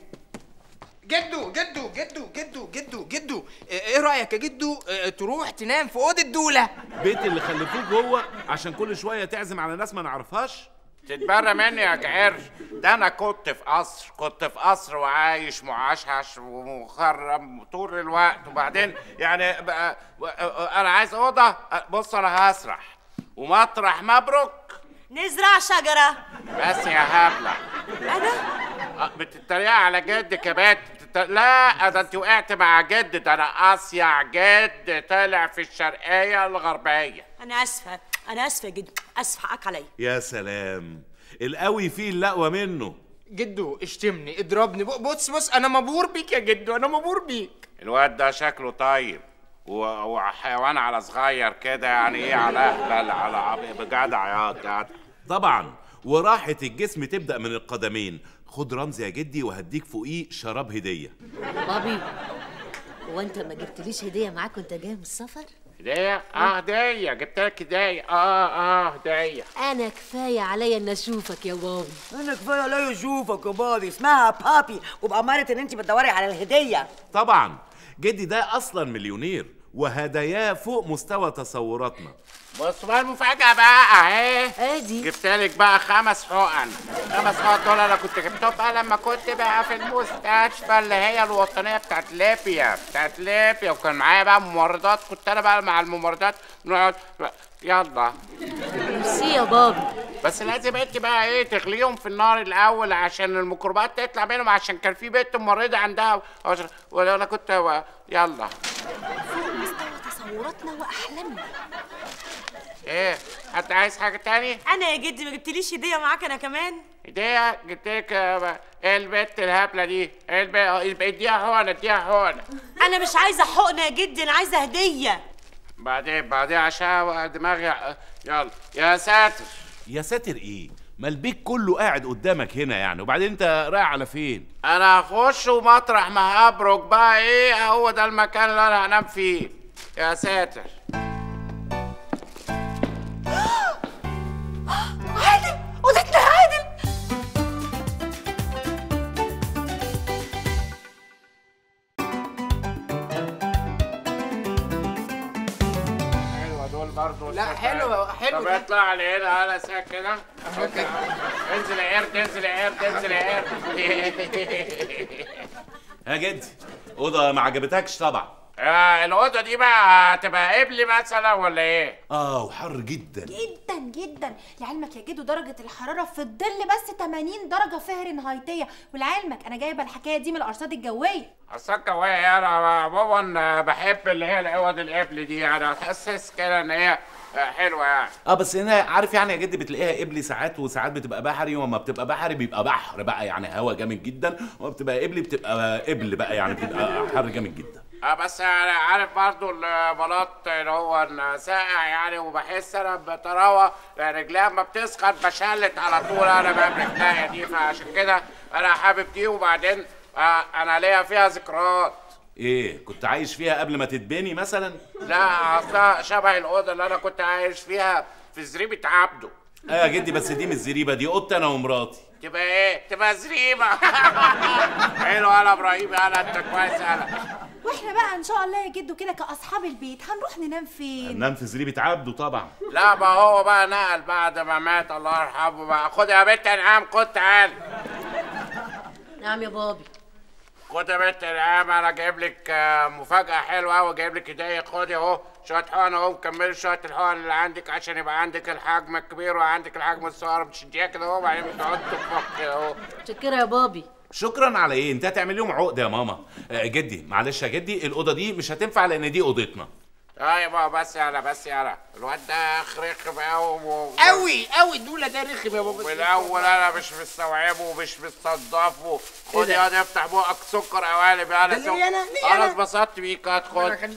Speaker 6: جدو جدو جدو جدو جدو جدو ايه رايك يا جدو اه، تروح تنام في اوضه دوله
Speaker 2: بيت اللي خلفوك جوه عشان كل شويه تعزم على ناس ما نعرفهاش
Speaker 9: تتبرى مني يا جعر ده انا كنت في قصر كنت في قصر وعايش معشعش ومخرم طول الوقت وبعدين يعني بقى انا عايز اوضه بص انا هسرح ومطرح مبروك
Speaker 5: نزرع شجره
Speaker 9: بس يا هبله
Speaker 5: انا
Speaker 9: أه، بتتريق على جدك يا بنت بتت... لا ده انت وقعت مع جد ده انا اصيع جد طلع في الشرقيه الغربيه
Speaker 5: انا اسفه انا اسفه يا جدو اسفه حقك عليا
Speaker 2: يا سلام القوي فيه الاقوى منه
Speaker 6: جدو اشتمني اضربني ب- بص بص انا مبهور بيك يا جدو انا مبهور بيك
Speaker 9: الواد ده شكله طيب و- وحيوان على صغير كده يعني ايه على اهبل على عبي بجدع يا جدع
Speaker 2: طبعا وراحة الجسم تبدأ من القدمين خد رمز يا جدي وهديك فوقيه شراب هدية
Speaker 3: بابي هو انت ما جبتليش هدية معاك وانت جاي من السفر؟
Speaker 9: هدية اه هدية جبت لك هدية اه اه هدية
Speaker 3: انا كفاية عليا ان اشوفك يا بابي
Speaker 7: انا كفايه لا اشوفك يا بابي اسمها بابي وبأمارة ان انت بتدوري على الهديه
Speaker 2: طبعا جدي ده أصلا مليونير وهداياه فوق مستوى تصوراتنا
Speaker 9: بص بقى المفاجأة بقى اهي
Speaker 3: ادي
Speaker 9: جبت لك بقى خمس حقن خمس حقن دول انا كنت جبتهم بقى لما كنت بقى في المستشفى اللي هي الوطنيه بتاعت ليبيا بتاعت ليبيا وكان معايا بقى ممرضات كنت انا بقى مع الممرضات نقعد يلا
Speaker 3: ميرسي يا بابي
Speaker 9: بس لازم انت بقى ايه تغليهم في النار الاول عشان الميكروبات تطلع منهم عشان كان في بنت ممرضه عندها عشر- ولا انا كنت و- يلا
Speaker 8: فوق مستوى تصوراتنا واحلامنا
Speaker 9: ايه حد عايز حاجه تاني
Speaker 5: انا يا جدي ما جبتليش هديه معاك انا كمان
Speaker 9: هديه جبت لك آه، ايه البنت الهبله دي ايه الب- آه، اديها حقنه اديها حقنه
Speaker 5: انا مش عايزه حقنه يا جدي انا عايزه هديه
Speaker 9: بعدين بعدين عشان دماغي آه، يلا يا ساتر
Speaker 2: يا ساتر إيه ما البيت كله قاعد قدامك هنا يعني وبعدين أنت رايح على فين
Speaker 9: انا هخش ومطرح ما هبرك بقى ايه هو ده المكان اللي انا هنام فيه يا ساتر
Speaker 8: عادل اوضتنا يا عادل
Speaker 9: حلوه دول برضه
Speaker 6: لا، حلو- حلو
Speaker 9: طب
Speaker 6: ده.
Speaker 9: اطلع لي هنا انا ساكنه انزل يا قرد انزل يا قرد انزل يا قرد
Speaker 2: يا جدي أوضة ما عجبتكش طبعا
Speaker 9: آه، الأوضة دي بقى هتبقى قبلي مثلا ولا إيه؟
Speaker 2: آه وحر جدا
Speaker 8: جدا جدا لعلمك يا جدو درجة الحرارة في الظل بس 80 درجة فهرنهايتية ولعلمك أنا جايبة الحكاية دي من الأرصاد الجوية
Speaker 9: أصل الجوية أنا عموما بحب اللي هي الأوض القبل دي يعني أحسس كده إن هي آه، حلوة يعني
Speaker 2: اه بس هنا عارف يعني يا جدي بتلاقيها قبلي ساعات وساعات بتبقى بحري وما بتبقى بحري بيبقى بحر بقى يعني هوا جامد جدا وما بتبقى قبلي بتبقى قبل بقى يعني بتبقى حر جامد جدا
Speaker 9: اه بس انا عارف برضو البلاط اللي هو ساقع يعني وبحس انا بطراوه رجليها ما بتسخن بشلت على طول انا بقى برجليا دي فعشان كده انا حابب دي وبعدين آه، انا ليا فيها ذكريات
Speaker 2: ايه كنت عايش فيها قبل ما تتبني مثلا
Speaker 9: لا اصلا شبه الاوضه اللي انا كنت عايش فيها في زريبه عبده
Speaker 2: اه يا جدي بس دي مش زريبه دي اوضتي انا ومراتي
Speaker 9: تبقى ايه تبقى زريبه حلو انا ابراهيم انا انت كويس انا
Speaker 8: واحنا بقى ان شاء الله يا جدو كده كاصحاب البيت هنروح ننام فين
Speaker 2: هننام في زريبة عبده طبعا
Speaker 9: لا ما هو بقى نقل بعد ما مات الله يرحمه بقى خد يا بنت انعام خد تعال
Speaker 3: نعم يا بابي
Speaker 9: خد يا بنت انعام انا جايب لك آه، مفاجأة حلوة أوي جايب لك هدية خدي اهو شوية حقن اهو مكمل شوية الحقن اللي عندك عشان يبقى عندك الحجم الكبير وعندك الحجم الصغير بتشديها كده اهو وبعدين بتقعد تفك اهو
Speaker 3: متشكرة يا بابي
Speaker 2: شكرا على ايه انت هتعمل لهم عقده يا ماما آه، جدي معلش يا جدي الاوضه دي مش هتنفع لان دي اوضتنا
Speaker 9: طيب اهو بس يلا بس يلا الواد ده رخم قوي
Speaker 6: قوي قوي دوله ده رخم يا بابا
Speaker 9: من الاول انا مش مستوعبه ومش مستضافه خد يا واد افتح بقك سكر قوالب يلا
Speaker 6: ده ليه أنا؟ ليه
Speaker 9: انا
Speaker 6: أنا؟
Speaker 9: اتبسطت بيك هات خد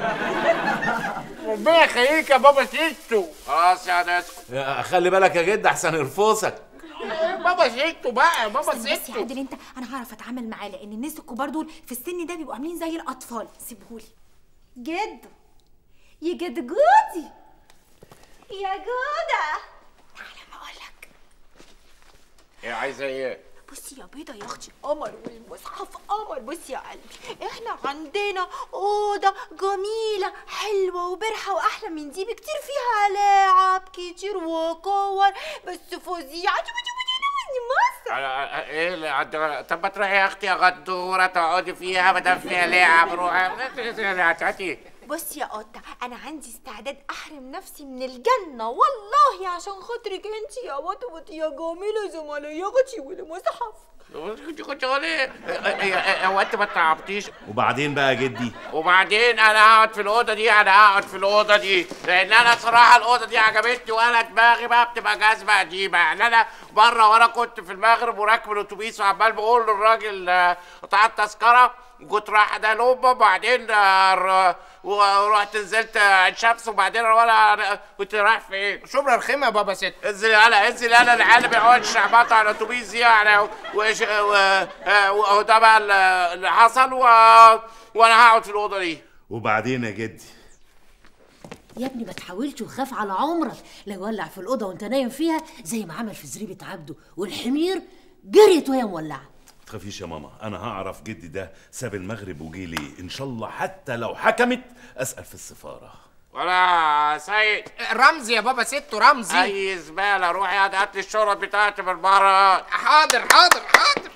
Speaker 6: ربنا يخليك يا بابا سيستو
Speaker 9: خلاص يا واد اسكت
Speaker 2: آه، خلي بالك يا جد احسن يرفسك
Speaker 6: بابا سيستو بقى بابا
Speaker 8: بس بس يا
Speaker 6: سيستو
Speaker 8: عادل انت انا هعرف اتعامل معاه لان الناس الكبار دول في السن ده بيبقوا عاملين زي الاطفال سيبهولي جدو يا جد جودي يا جودة تعالى اقول لك
Speaker 9: ايه عايزه ايه
Speaker 8: بصي يا بيضة يا اختي قمر والمصحف قمر بصي يا قلبي احنا عندنا اوضة جميلة حلوة وبرحة واحلى من دي بكتير فيها لعب كتير وكور بس فظيعة شوفي شوفي شوفي مصر
Speaker 9: على- ايه اللي عد- طب ما تروحي يا اختي يا غدوره تقعدي فيها ما دام فيها لعب روحي هاتي
Speaker 8: بصي يا قطة أنا عندي استعداد أحرم نفسي من الجنة والله عشان خاطرك أنت يا وطوط يا جميلة زملياتي والمصحف
Speaker 9: كنت كنت ايه هو انت ما تعبتيش
Speaker 2: وبعدين بقى يا جدي
Speaker 9: وبعدين انا هقعد في الاوضه دي انا هقعد في الاوضه دي لان انا صراحه الاوضه دي عجبتني وانا دماغي بقى بتبقى جاذبه قديمه يعني انا بره وانا كنت في المغرب وراكب الاتوبيس وعمال بقول للراجل آه، قطع التذكره كنت رايح ده لأمه وبعدين آه، ر- ورحت نزلت آه، عين شمس وبعدين وانا كنت رايح فين؟
Speaker 6: شبرا رخيمه يا بابا ست
Speaker 9: انزل انا انزل انا العيال بيقعد شعبطة على الاتوبيس دي يعني وإيش- و- آه، وده بقى اللي- اللي حصل و... وانا هقعد في الاوضه دي
Speaker 2: وبعدين يا جدي
Speaker 3: يا ابني ما تحاولش وخاف على عمرك لا يولع في الأوضة وانت نايم فيها زي ما عمل في زريبة عبده والحمير جريت وهي مولعة
Speaker 2: تخافيش يا ماما انا هعرف جدي ده ساب المغرب وجي ليه ان شاء الله حتى لو حكمت اسال في السفاره
Speaker 9: ولا سيد
Speaker 6: رمزي يا بابا ستو رمزي
Speaker 9: اي زباله روحي هات هات لي الشرط بتاعتي من بره
Speaker 6: حاضر حاضر حاضر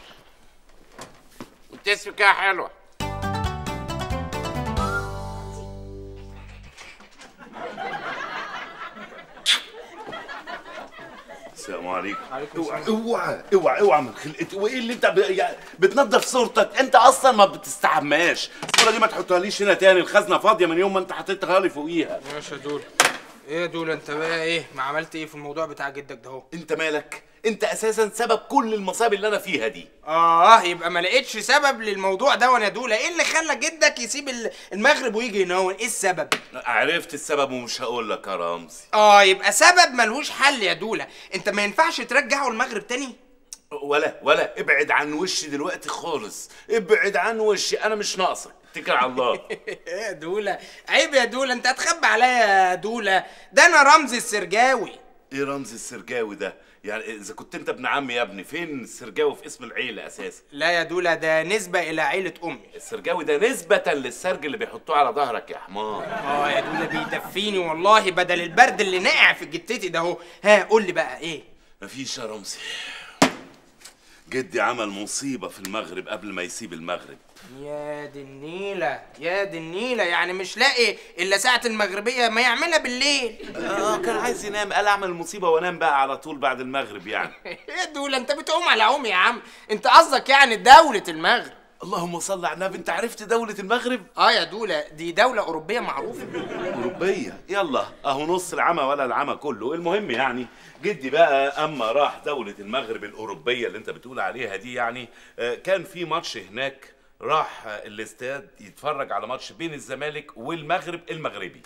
Speaker 9: وتسمي كده حلوه
Speaker 2: السلام عليكم اوعى اوعى اوعى اوعى من خلقتي وايه اللي انت ب... يعني بتنظف صورتك انت اصلا ما بتستحماش الصوره دي ما تحطهاليش هنا تاني الخزنه فاضيه من يوم ما انت حطيتها لي فوقيها
Speaker 6: ماشي يا دول ايه يا دول انت بقى ايه ما عملت ايه في الموضوع بتاع جدك ده اهو
Speaker 2: انت مالك انت اساسا سبب كل المصايب اللي انا فيها دي
Speaker 6: اه يبقى ما لقيتش سبب للموضوع ده وانا دول ايه اللي خلى جدك يسيب ال- المغرب ويجي هنا ايه السبب
Speaker 2: عرفت السبب ومش هقول لك يا رمزي
Speaker 6: اه يبقى سبب ملوش حل يا دوله انت ما ينفعش ترجعه المغرب تاني
Speaker 2: ولا ولا ابعد عن وشي دلوقتي خالص ابعد عن وشي انا مش ناقصك اتكل على الله
Speaker 6: ايه يا دوله عيب يا دوله انت هتخبي عليا يا دوله ده انا رمزي السرجاوي
Speaker 2: ايه رمزي السرجاوي ده يعني اذا كنت انت ابن عمي يا ابني فين السرجاوي في اسم العيله اساسا
Speaker 6: لا يا دوله ده نسبه الى عيله امي
Speaker 2: السرجاوي ده نسبة للسرج اللي بيحطوه على ظهرك يا حمار
Speaker 6: اه يا دوله بيدفيني والله بدل البرد اللي ناقع في جتتي ده اهو ها قول لي بقى ايه
Speaker 2: مفيش يا رمزي جدي عمل مصيبة في المغرب قبل ما يسيب المغرب
Speaker 6: يا دي النيلة يا دي النيلة يعني مش لاقي إلا ساعة المغربية ما يعملها بالليل
Speaker 2: اه كان عايز ينام قال اعمل مصيبة وانام بقى على طول بعد المغرب يعني
Speaker 6: يا دولة أنت بتقوم على عمي يا عم أنت قصدك يعني دولة المغرب
Speaker 2: اللهم صل على النبي انت عرفت دولة المغرب
Speaker 6: اه يا دولة دي دولة أوروبية معروفة
Speaker 2: أوروبية يلا أهو نص العمى ولا العمى كله المهم يعني جدي بقى أما راح دولة المغرب الأوروبية اللي أنت بتقول عليها دي يعني آه، كان في ماتش هناك راح آه، الاستاد يتفرج على ماتش بين الزمالك والمغرب المغربي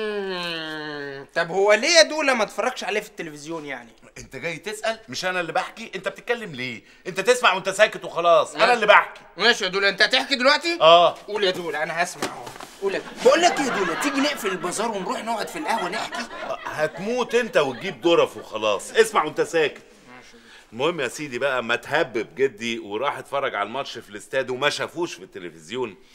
Speaker 6: مم. طب هو ليه يا دولة ما اتفرجش عليه في التلفزيون يعني
Speaker 2: انت جاي تسأل مش انا اللي بحكي انت بتتكلم ليه انت تسمع وانت ساكت وخلاص انا اللي بحكي
Speaker 6: ماشي يا دولة أنت هتحكي دلوقتي
Speaker 2: اه
Speaker 6: قول يا دولة أنا هسمع أهو قول يا بقول لك إيه يا دولة تيجي نقفل البازار ونروح نقعد في القهوة نحكي
Speaker 2: هتموت انت وتجيب ظرف وخلاص اسمع وانت ساكت المهم يا سيدي بقى ما تهبب جدي وراح اتفرج على الماتش في الاستاد وما شافوش في التلفزيون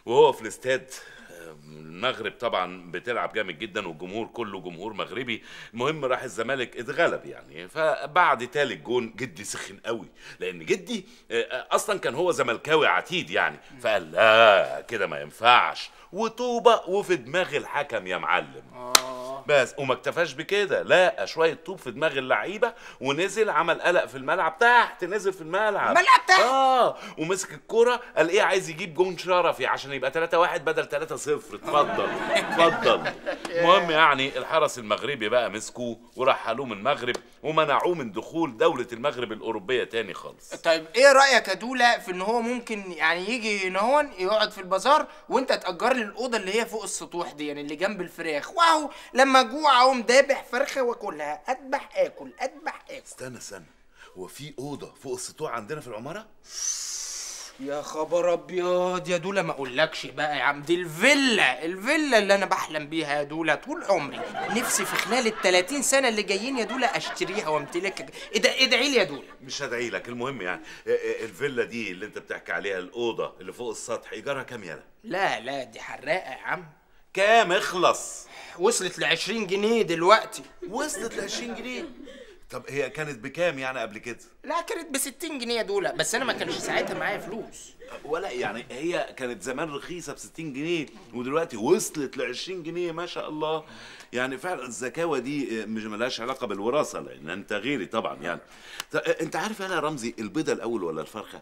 Speaker 2: وهو في الاستاد المغرب طبعا بتلعب جامد جدا والجمهور كله جمهور مغربي المهم راح الزمالك اتغلب يعني فبعد تالت جون جدي سخن قوي لان جدي آه، اصلا كان هو زملكاوي عتيد يعني فقال لا كده ما ينفعش وطوبه وفي دماغ الحكم يا معلم بس وما اكتفاش بكده لا شويه طوب في دماغ اللعيبه ونزل عمل قلق في الملعب تحت نزل في الملعب
Speaker 6: ملعب تحت؟
Speaker 2: اه ومسك الكرة قال ايه عايز يجيب جون شرفي عشان يبقى 3 1 بدل 3 0 اتفضل اتفضل المهم يعني الحرس المغربي بقى مسكوه ورحلوه من المغرب ومنعوه من دخول دولة المغرب الأوروبية تاني خالص
Speaker 6: طيب ايه رايك يا دوله في ان هو ممكن يعني يجي هنا هون يقعد في البازار وانت تاجر لي الاوضه اللي هي فوق السطوح دي يعني اللي جنب الفراخ واو لما اجوع اقوم دابح فرخه واكلها اذبح اكل اذبح اكل
Speaker 2: استنى استنى هو في أوضة فوق السطوع عندنا في العمارة؟
Speaker 6: يا خبر ابيض يا دوله ما اقولكش بقى يا عم دي الفيلا الفيلا اللي انا بحلم بيها يا دوله طول عمري نفسي في خلال ال 30 سنه اللي جايين يا دوله اشتريها وامتلكها ادعي ادعي لي يا دوله
Speaker 2: مش هدعي لك المهم يعني آه، آه، الفيلا دي اللي انت بتحكي عليها الأوضة اللي فوق السطح إيجارها كام يالا؟
Speaker 6: لا لا دي حراقه يا عم
Speaker 2: كام اخلص
Speaker 6: وصلت ل 20 جنيه دلوقتي
Speaker 2: وصلت ل 20 جنيه طب هي كانت بكام يعني قبل كده؟
Speaker 6: لا كانت ب 60 جنيه يا دوله بس انا ما كانش ساعتها معايا فلوس
Speaker 2: ولا يعني هي كانت زمان رخيصه ب 60 جنيه ودلوقتي وصلت ل 20 جنيه ما شاء الله يعني فعلا الزكاوه دي مش ملهاش علاقه بالوراثه لان انت غيري طبعا يعني ط- انت عارف انا يا رمزي البيضه الاول ولا الفرخه؟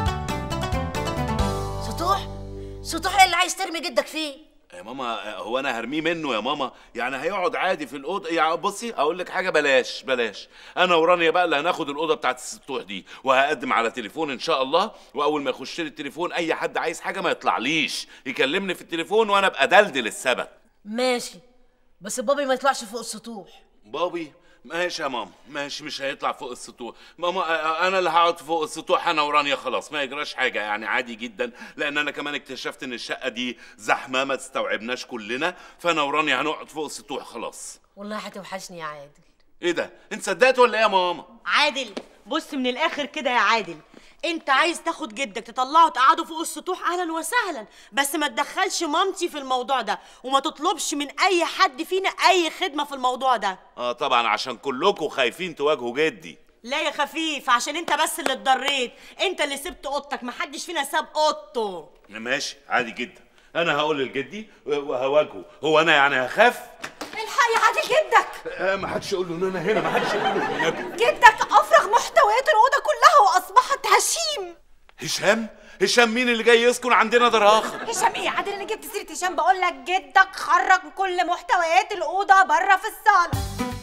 Speaker 3: سطوح سطوح ايه اللي عايز ترمي جدك فيه
Speaker 2: يا ماما هو انا هرميه منه يا ماما يعني هيقعد عادي في الاوضه يعني بصي اقول لك حاجه بلاش بلاش انا ورانيا بقى اللي هناخد الاوضه بتاعت السطوح دي وهقدم على تليفون ان شاء الله واول ما يخش لي التليفون اي حد عايز حاجه ما يطلعليش يكلمني في التليفون وانا ابقى دلدل السبت
Speaker 3: ماشي بس بابي ما يطلعش فوق السطوح
Speaker 2: بابي ماشي يا ماما ماشي مش هيطلع فوق السطوح ماما أ- انا اللي هقعد فوق السطوح انا ورانيا خلاص ما يجراش حاجه يعني عادي جدا لان انا كمان اكتشفت ان الشقه دي زحمه ما تستوعبناش كلنا فانا ورانيا هنقعد فوق السطوح خلاص
Speaker 3: والله هتوحشني يا عادل
Speaker 2: ايه ده انت صدقت ولا ايه يا ماما
Speaker 5: عادل بص من الاخر كده يا عادل انت عايز تاخد جدك تطلعه تقعده فوق السطوح اهلا وسهلا بس ما تدخلش مامتي في الموضوع ده وما تطلبش من اي حد فينا اي خدمه في الموضوع ده
Speaker 2: اه طبعا عشان كلكم خايفين تواجهوا جدي
Speaker 5: لا يا خفيف عشان انت بس اللي اتضريت انت اللي سبت اوضتك محدش فينا ساب اوضته
Speaker 2: ماشي عادي جدا انا هقول لجدي وهواجهه هو انا يعني هخاف
Speaker 8: الحق يا عادل جدك
Speaker 2: آه ما حدش يقول له ان انا هنا ما حدش يقول له النبي
Speaker 8: جدك افرغ محتويات الاوضه كلها واصبحت هشيم
Speaker 2: هشام هشام مين اللي جاي يسكن عندنا دار اخر
Speaker 8: هشام ايه يا عادل انا جبت سيره هشام بقول لك جدك خرج كل محتويات الاوضه بره في الصاله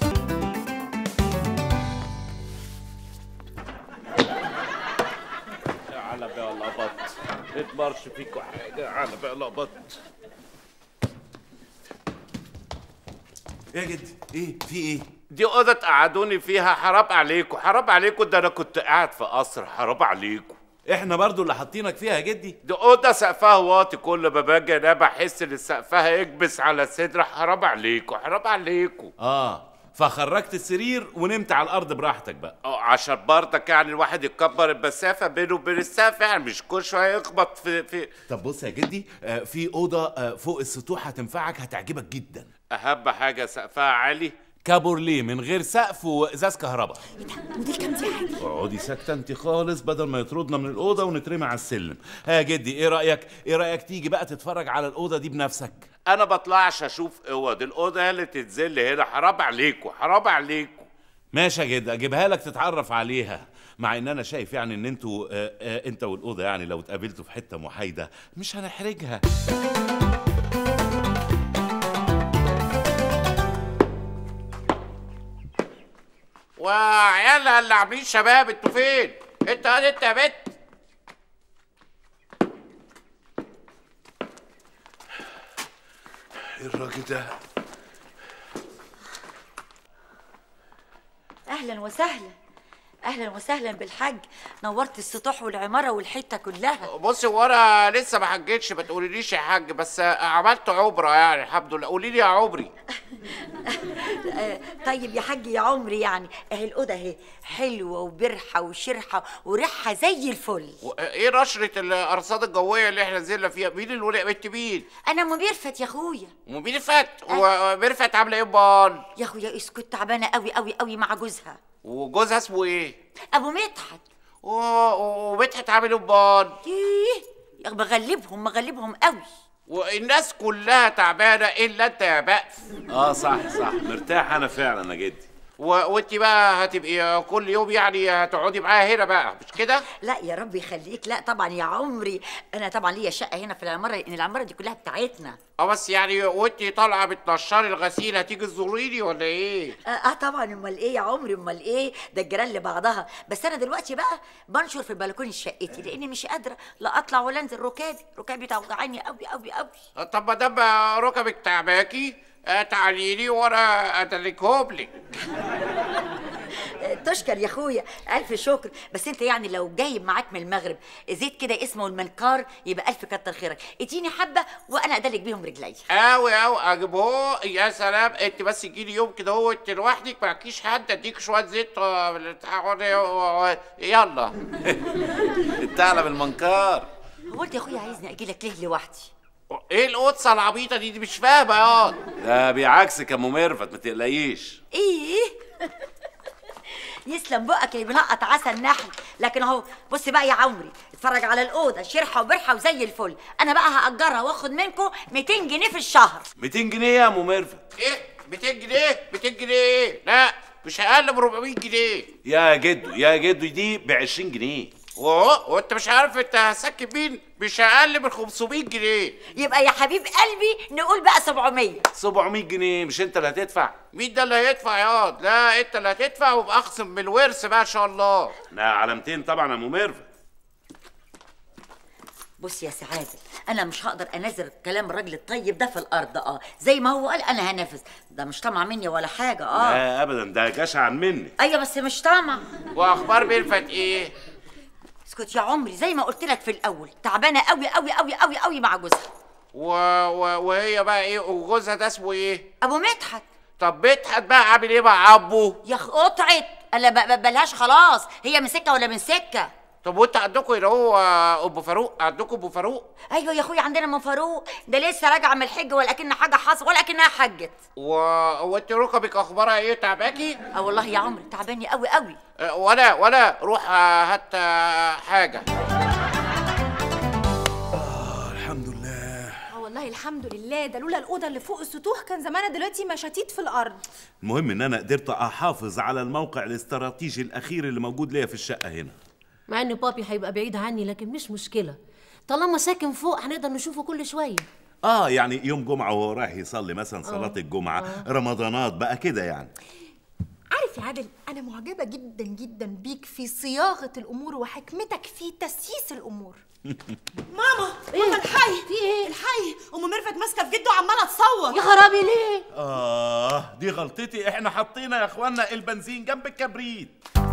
Speaker 2: على بقى لقبط اتبرش فيكوا حاجة على بقى لقبط ايه يا جدي ايه في ايه
Speaker 9: دي اوضه تقعدوني فيها حرام عليكم حرام عليكم ده انا كنت قاعد في قصر حرام عليكم
Speaker 2: احنا برضو اللي حاطينك فيها يا جدي
Speaker 9: دي اوضه سقفها واطي كل ما باجي انا بحس ان سقفها يكبس على صدري حرام عليكم حرام عليكم
Speaker 2: اه فخرجت السرير ونمت على الارض براحتك بقى
Speaker 9: اه عشان برضك يعني الواحد يكبر المسافه بينه وبين السقف يعني مش كل شويه يخبط في في
Speaker 2: طب بص يا جدي آه في اوضه آه فوق السطوح هتنفعك هتعجبك جدا
Speaker 9: اهم حاجه سقفها عالي
Speaker 2: كابورليه من غير سقف وازاز كهرباء
Speaker 8: ودي كام دي عادل
Speaker 2: اقعدي ساكته انت خالص بدل ما يطردنا من الاوضه ونترمي على السلم ها يا جدي ايه رايك ايه رايك تيجي بقى تتفرج على الاوضه دي بنفسك
Speaker 9: انا بطلعش اشوف اوض الاوضه هي اللي تتذل هنا حرام عليكم حرام عليكم
Speaker 2: ماشي يا جد اجيبها لك تتعرف عليها مع ان انا شايف يعني ان انتوا آه آه انت والاوضه يعني لو اتقابلتوا في حته محايده مش هنحرجها
Speaker 9: وعيالها اللي عاملين شباب انتوا فين انت انت يا بت
Speaker 2: ايه الراجل ده
Speaker 7: اهلا وسهلا اهلا وسهلا بالحاج نورت السطوح والعماره والحته كلها
Speaker 9: بصي هو انا لسه ما حجتش ما تقوليليش يا حاج بس عملت عبره يعني الحمد لله قولي لي يا عمري
Speaker 7: آه، طيب يا حاج يا عمري يعني اهي الاوضه اهي حلوه وبرحه وشرحه وريحها زي الفل
Speaker 9: و- ايه نشره الارصاد الجويه اللي احنا نزلنا فيها مين اللي ولع بنت مين
Speaker 7: انا ام ميرفت يا اخويا
Speaker 9: ومين فات وميرفت عامله ايه امال
Speaker 7: يا اخويا اسكت تعبانه قوي قوي قوي مع جوزها
Speaker 9: وجوزها اسمه ايه
Speaker 7: ابو مدحت
Speaker 9: و- ومدحت عامل ايه امال
Speaker 7: ايه يا مغلبهم مغلبهم قوي
Speaker 9: والناس كلها تعبانه الا انت يا بأس
Speaker 2: اه صح صح مرتاح انا فعلا يا جدي
Speaker 9: و... وانت بقى هتبقي كل يوم يعني هتقعدي معايا هنا بقى مش كده
Speaker 7: لا يا رب يخليك لا طبعا يا عمري انا طبعا ليا شقه هنا في العماره لان العماره دي كلها بتاعتنا
Speaker 9: اه بس يعني وانت طالعه بتنشري الغسيل هتيجي تزوريني ولا ايه
Speaker 7: آه, اه طبعا امال ايه يا عمري امال ايه ده الجيران لبعضها بس انا دلوقتي بقى بنشر في البلكونه شقتي لاني مش قادره لا اطلع ولا انزل ركابي ركابي توجعني قوي قوي قوي
Speaker 9: آه، طب ما دام ركبك تعباكي آه، تعالي لي وانا ادلكهم لك
Speaker 7: آه، تشكر يا اخويا الف شكر بس انت يعني لو جايب معاك من المغرب زيت كده اسمه المنكار يبقى الف كتر خيرك اديني حبه وانا ادلك بيهم رجلي
Speaker 9: اوي اوي اجيبه يا سلام انت بس تجيلي يوم كده هو انت لوحدك معكيش حد اديك شويه زيت آه، بتاع- يلا
Speaker 2: الثعلب المنكار
Speaker 7: هو انت يا اخويا عايزني اجي لك ليه لوحدي
Speaker 9: ايه القدسه العبيطه دي, دي مش فاهمه يا
Speaker 2: ده بعكسك يا ام ميرفت ما تقلقيش
Speaker 7: ايه يسلم بقك اللي بنقط عسل نحل لكن اهو بص بقى يا عمري اتفرج على الاوضه شرحه وبرحه وزي الفل انا بقى هاجرها واخد منكم 200 جنيه في الشهر
Speaker 2: 200 جنيه يا ام ميرفت
Speaker 9: ايه 200 جنيه 200 جنيه لا مش اقل من 400 جنيه
Speaker 2: يا جدو يا جدو دي ب 20 جنيه
Speaker 9: وهو وانت مش عارف انت هسكن مين مش اقل من 500 جنيه
Speaker 7: يبقى يا حبيب قلبي نقول بقى 700
Speaker 2: 700 جنيه مش انت اللي هتدفع
Speaker 9: مين ده اللي هيدفع ياض لا انت اللي هتدفع وابقى اخصم من الورث بقى ان شاء الله
Speaker 2: لا على 200 طبعا يا ام ميرفت
Speaker 7: بص يا سعاده انا مش هقدر انزل كلام الراجل الطيب ده في الارض اه زي ما هو قال انا هنفذ ده مش طمع مني ولا حاجه اه
Speaker 2: لا ابدا ده جشع مني
Speaker 7: ايوه بس مش طمع
Speaker 9: واخبار ميرفت ايه
Speaker 7: اسكت يا عمري زي ما قلت لك في الاول تعبانه قوي قوي قوي قوي قوي مع جوزها
Speaker 9: و... و... وهي بقى ايه وجوزها ده اسمه ايه
Speaker 7: ابو مدحت
Speaker 9: طب مدحت بقى عامل ايه مع ابوه
Speaker 7: يا اخ قطعت انا ب- ببلهاش خلاص هي من سكه ولا من سكه
Speaker 9: طب وانت عندكم اللي هو ابو فاروق عندكم ابو فاروق
Speaker 7: ايوه يا اخويا عندنا من فاروق ده لسه راجعه من الحج ولا كأن حاجه حصل ولا كأنها حجت
Speaker 9: و... وانت ركبك اخبارها ايه تعباكي
Speaker 7: اه والله يا عمري تعباني قوي قوي
Speaker 9: اه، ولا ولا روح اه، هات اه، حاجه
Speaker 2: الحمد لله
Speaker 8: اه والله الحمد لله ده لولا الاوضه اللي فوق السطوح كان زماننا دلوقتي مشاتيت في الارض
Speaker 2: المهم ان انا قدرت احافظ على الموقع الاستراتيجي الاخير اللي موجود ليا في الشقه هنا
Speaker 3: مع ان بابي هيبقى بعيد عني لكن مش مشكله طالما ساكن فوق هنقدر نشوفه كل شويه
Speaker 2: اه يعني يوم جمعه وهو رايح يصلي مثلا صلاه الجمعه رمضانات بقى كده يعني
Speaker 8: عارف يا عادل انا معجبه جدا جدا بيك في صياغه الامور وحكمتك في تسييس الامور
Speaker 5: ماما ماما الحي في ايه الحي ام ميرفت ماسكه في جده وعماله تصوت
Speaker 3: يا خرابي ليه
Speaker 2: اه دي غلطتي احنا حطينا يا اخوانا البنزين جنب الكبريت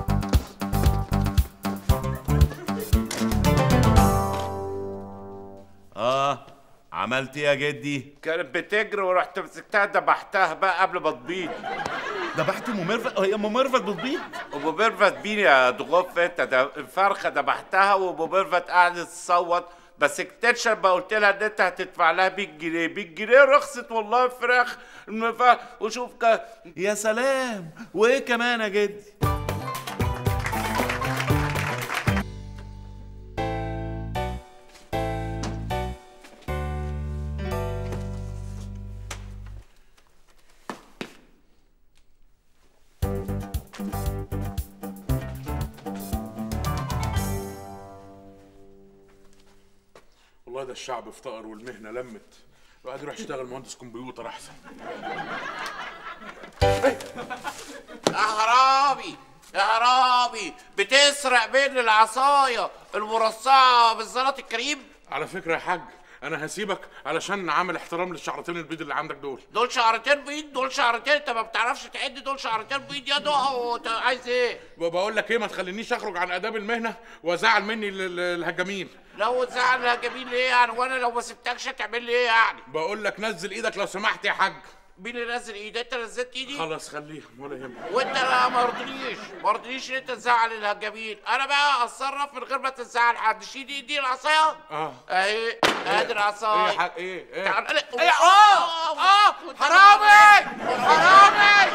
Speaker 2: اه عملت إيه يا جدي
Speaker 9: كانت بتجري ورحت مسكتها دبحتها بقى قبل ما تبيض
Speaker 2: ذبحت ام ميرفت هي ام ميرفت بتبيض
Speaker 9: ابو ميرفت بين يا ضغوف انت ده الفرخه دبحتها وابو ميرفت قعدت تصوت بس اكتشف بقى قلت لها ان انت هتدفع لها 100 جنيه 100 جنيه رخصت والله فراخ المف- وشوف ك...
Speaker 2: يا سلام وايه كمان يا جدي
Speaker 10: والله ده الشعب افتقر والمهنه لمت الواحد يروح يشتغل مهندس كمبيوتر احسن
Speaker 9: يا حرامي يا حرامي بتسرق مني العصايه المرصعه بالزلط الكريم
Speaker 10: على فكره يا حاج انا هسيبك علشان عامل احترام للشعرتين البيض اللي عندك دول
Speaker 9: دول شعرتين بيض دول شعرتين انت ما بتعرفش تعد دول شعرتين بيض يا ضوء انت عايز ايه
Speaker 10: بقول لك ايه ما تخلينيش اخرج عن اداب المهنه وازعل مني ال- ال- الهجامين
Speaker 9: لو زعل يا جميل ايه يعني وانا لو ما سبتكش هتعمل لي ايه يعني
Speaker 10: بقول لك نزل ايدك لو سمحت يا حاج
Speaker 9: مين اللي نزل ايدي انت نزلت ايدي
Speaker 10: خلاص خليها ولا يهمك
Speaker 9: وانت لا ما رضنيش ما رضنيش ان انت تزعل الهجامين انا بقى اتصرف من غير ما تزعل حد شيل ايدي العصايه
Speaker 10: اه
Speaker 9: اهي ادي
Speaker 10: ايه
Speaker 9: العصايه
Speaker 10: يا حاج ايه ايه
Speaker 9: تعال
Speaker 6: ايه اه اه حرامي حرامي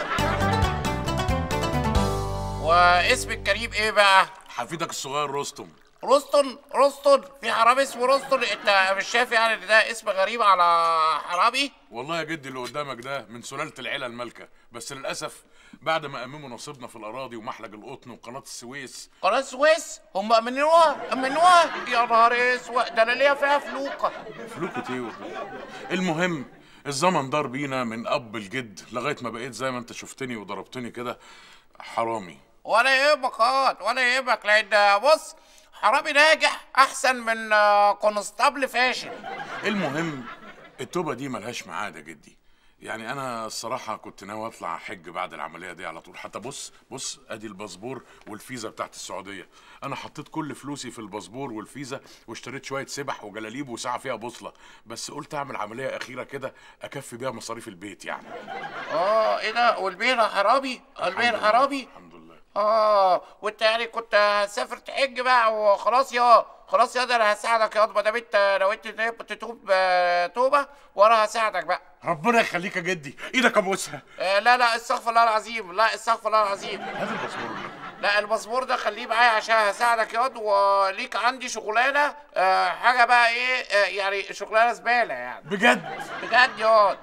Speaker 9: واسم الكريم ايه بقى
Speaker 10: حفيدك الصغير رستم
Speaker 9: رستن رستن في حرامي اسمه رستن انت مش شايف يعني ان ده اسم غريب على حرامي
Speaker 10: والله يا جدي اللي قدامك ده من سلالة العيلة المالكة بس للأسف بعد ما أمموا نصيبنا في الأراضي ومحلج القطن وقناة السويس
Speaker 9: قناة السويس هم امنوها امنوها يا نهار اسود ده انا ليا فيها فلوقه
Speaker 10: فلوكوا تيو المهم الزمن دار بينا من أب الجد لغاية ما بقيت زي ما أنت شفتني وضربتني كده حرامي
Speaker 9: ولا يهمك اه ولا يهمك لان بص حرامي ناجح احسن من آه، كونستابل فاشل
Speaker 10: المهم التوبة دي ملهاش ميعاد يا جدي يعني انا الصراحه كنت ناوي اطلع حج بعد العمليه دي على طول حتى بص بص ادي الباسبور والفيزا بتاعت السعوديه انا حطيت كل فلوسي في الباسبور والفيزا واشتريت شويه سبح وجلاليب وساعه فيها بوصله بس قلت اعمل عمليه اخيره كده اكفي بيها مصاريف البيت يعني
Speaker 9: اه ايه ده والبين حرامي البين حرامي
Speaker 10: الحمد لله
Speaker 9: اه وانت يعني كنت هتسافر تحج بقى وخلاص يا خلاص يا ده انا هساعدك يا ما دام انت نويت إن انت تتوب آه، توبه وانا هساعدك بقى
Speaker 10: ربنا يخليك يا جدي ايدك ابوسها
Speaker 9: آه لا لا استغفر الله العظيم لا استغفر الله العظيم
Speaker 10: هات الباسبور ده.
Speaker 9: لا الباسبور ده خليه معايا عشان هساعدك ياض وليك عندي شغلانه آه حاجه بقى ايه آه يعني شغلانه زباله يعني
Speaker 10: بجد
Speaker 9: بجد ياض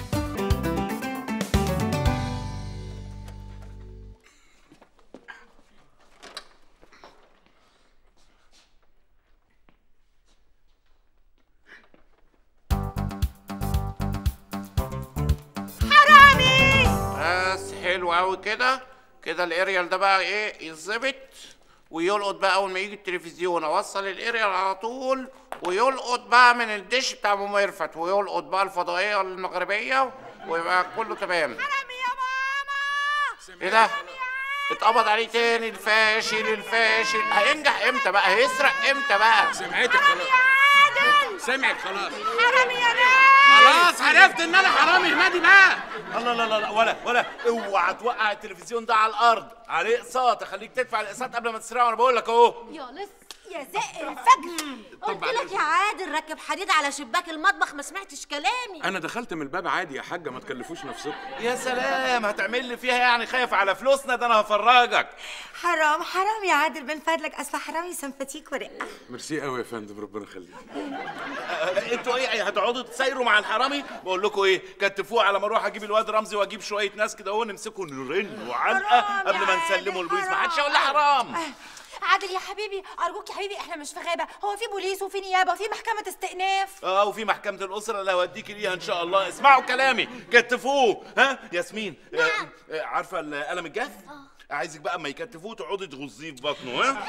Speaker 5: حرامي
Speaker 9: بس حلو قوي كده كده الاريال ده بقى ايه يظبط ويلقط بقى اول ما يجي التلفزيون اوصل الاريال على طول ويلقط بقى من الدش بتاع ام ميرفت ويلقط بقى الفضائيه المغربيه ويبقى كله تمام
Speaker 5: حرامي يا ماما
Speaker 9: ايه ده اتقبض عليه تاني الفاشل الفاشل هينجح امتى بقى هيسرق امتى بقى
Speaker 10: سمعتك خلاص
Speaker 5: عادل
Speaker 10: سمعت خلاص
Speaker 5: حرامي يا ناس
Speaker 6: خلاص عرفت ان انا حرامي هنادي بقى
Speaker 2: الله لا لا لا ولا ولا اوعى توقع التلفزيون ده على الارض عليه اقساط اخليك تدفع الاقساط قبل ما تسرقه انا بقول لك اهو
Speaker 8: يا لص يا زق الفجر
Speaker 3: قلت لك يا عادل ركب حديد على شباك المطبخ ما سمعتش كلامي
Speaker 10: انا دخلت من الباب عادي يا حاجه ما تكلفوش نفسكم
Speaker 2: يا سلام هتعمل لي فيها يعني خايف على فلوسنا ده انا هفرجك
Speaker 8: حرام حرام يا عادل من فضلك اصل حرامي سمباتيك ورقه
Speaker 10: ميرسي قوي يا فندم ربنا يخليك
Speaker 2: آه، انتوا ايه هتقعدوا تسايروا مع الحرامي بقول لكم ايه كتفوه على ما اروح اجيب الواد رمزي واجيب شويه ناس كده اهو نمسكه نرن وعنقه
Speaker 8: حرام
Speaker 2: قبل
Speaker 8: يا
Speaker 2: ما
Speaker 8: عادل،
Speaker 2: نسلمه البوليس ما
Speaker 8: حرام.
Speaker 2: حدش يقول لي حرام
Speaker 1: عادل يا حبيبي ارجوك يا حبيبي احنا مش في غابه هو في بوليس وفي نيابه وفي محكمه استئناف
Speaker 2: اه وفي محكمة الأسرة اللي هوديك ليها إن شاء الله اسمعوا كلامي كتفوه ها ياسمين آه آه عارفة القلم الجاف؟ عايزك بقى اما يكتفوه تقعدي تغزيه في بطنه ها؟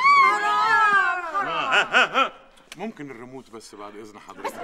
Speaker 10: ممكن الريموت بس بعد اذن حضرتك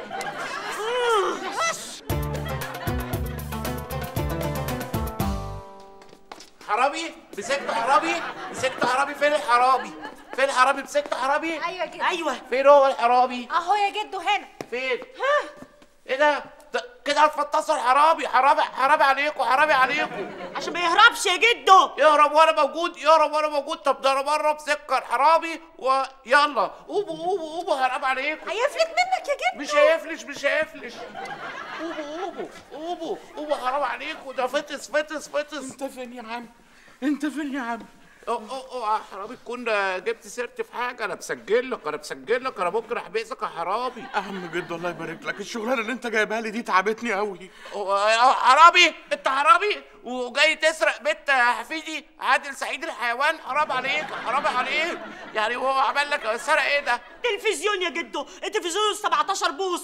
Speaker 9: حرامي مسكت حرامي مسكت حرامي فين الحرامي فين الحرامي مسكت حرامي
Speaker 1: ايوه كده
Speaker 5: ايوه
Speaker 9: فين هو الحرامي
Speaker 1: اهو يا جدو هنا
Speaker 9: فين ايه ده ده- كده هتفطسوا الحرامي حرامي حرامي عليكم حرامي عليكم
Speaker 5: عشان ما يهربش يا جدو
Speaker 9: يهرب وانا موجود يهرب وانا موجود طب ده انا بره مسكر حرامي ويلا قوموا قوموا قوموا حرام عليكم
Speaker 1: هيفلت منك يا جدو
Speaker 9: مش هيفلش مش هيفلش قوموا قوموا قوموا قوموا حرام عليكم ده فطس فطس فطس
Speaker 10: انت فين يا عم انت فين يا عم
Speaker 9: اوعى حرامي تكون جبت سيرتي في حاجه انا مسجل لك انا مسجل لك انا ممكن احبسك يا حرامي
Speaker 10: اهم جد الله يبارك لك الشغلانه اللي انت جايبها لي دي تعبتني قوي
Speaker 9: هو- حرامي انت حرامي وجاي تسرق بيت حفيدي عادل سعيد الحيوان حرام عليك حرام عليك يعني هو عمل لك سرق ايه ده
Speaker 5: تلفزيون يا جدو التلفزيون 17 بوصه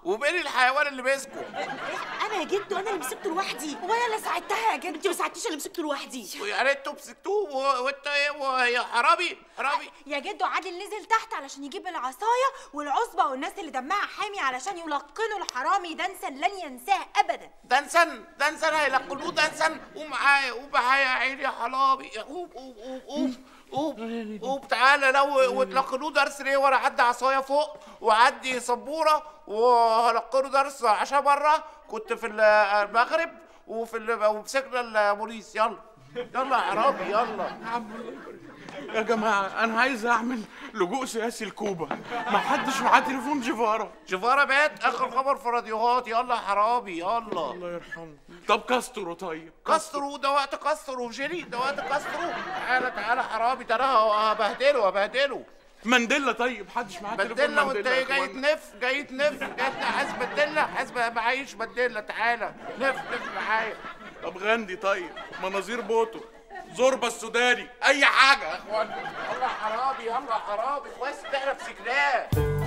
Speaker 9: ومين الحيوان اللي مسكه
Speaker 5: انا يا جدو انا اللي مسكته لوحدي وانا اللي ساعدتها يا جدو انت ما ساعدتيش اللي مسكته لوحدي
Speaker 9: يعني انتوا مسكتوه و- وانت ايه ويا حرامي حرامي
Speaker 8: يا جدو عادل نزل تحت علشان يجيب العصايه والعصبه والناس اللي دمها حامي علشان يلقنوا الحرامي دنسا لن ينساه ابدا
Speaker 9: دنسن دنسن هيلقلوه دنسن ومعايا ومعايا يا عيني يا حرامي قوم قوم قوم قوم قوم قوم تعالى لو وتلقنوه درس ليه وانا عندي عصايه فوق وعندي سبوره وهلقنه درس عشان مره كنت في المغرب وفي ال- ومسكنا البوليس يلا يلا يا حرامي يلا
Speaker 10: يا جماعه انا عايز اعمل لجوء سياسي لكوبا ما حدش معاه تليفون جيفارا
Speaker 9: جيفارا مات اخر خبر في الراديوهات يلا يا حرامي يلا
Speaker 10: الله يرحمه طب كاسترو طيب
Speaker 9: كسروا ده وقت كسروا جيري ده وقت كسروا تعالى تعالى حرامي ده انا هبهدله هبهدله
Speaker 10: مانديلا طيب حدش معاه تليفون
Speaker 9: بدلة وانت
Speaker 10: مانديلا يا
Speaker 9: جاي
Speaker 10: إخوانا.
Speaker 9: تنف جاي تنف جاي عايز بدلة عايز معيش بدلة تعالى نف نف معايا
Speaker 10: طب غندي طيب مناظير بوتو زوربا السوداني اي حاجه يا اخوانا
Speaker 9: يلا يا حرامي يلا يا حرامي كويس ان احنا مسكناه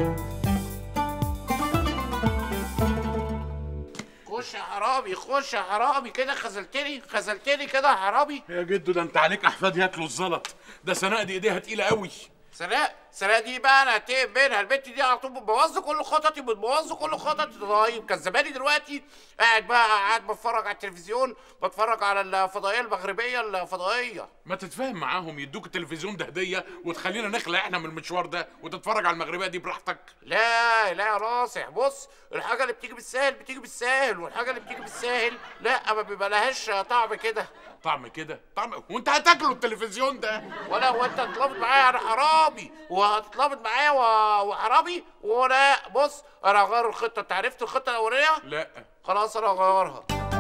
Speaker 9: خش يا حرامي خش يا حرامي كده خذلتني خذلتني كده يا حرامي
Speaker 10: يا جدو ده انت عليك احفاد ياكلوا الزلط ده سناء دي ايديها تقيله قوي
Speaker 9: سناء سناء دي بقى انا هتقب منها البنت دي على طول بتبوظ كل خططي بتبوظ كل خططي طيب كان زماني دلوقتي قاعد بقى قاعد بتفرج على التلفزيون بتفرج على الفضائيه المغربيه الفضائيه
Speaker 10: ما تتفاهم معاهم يدوك التلفزيون ده هديه وتخلينا نخلع احنا من المشوار ده وتتفرج على المغربيه دي براحتك
Speaker 9: لا لا يا ناصح بص الحاجه اللي بتيجي بالسهل بتيجي بالسهل والحاجه اللي بتيجي بالسهل لا ما بيبقى لهاش طعم كده
Speaker 10: طعم كده طعم وانت هتاكلوا التلفزيون ده
Speaker 9: ولا وانت هتتلابط معايا انا حرامي وهتتلابط معايا و- وحرامي ولا بص انا هغير الخطه انت عرفت الخطه الاولانيه
Speaker 10: لا
Speaker 9: خلاص انا هغيرها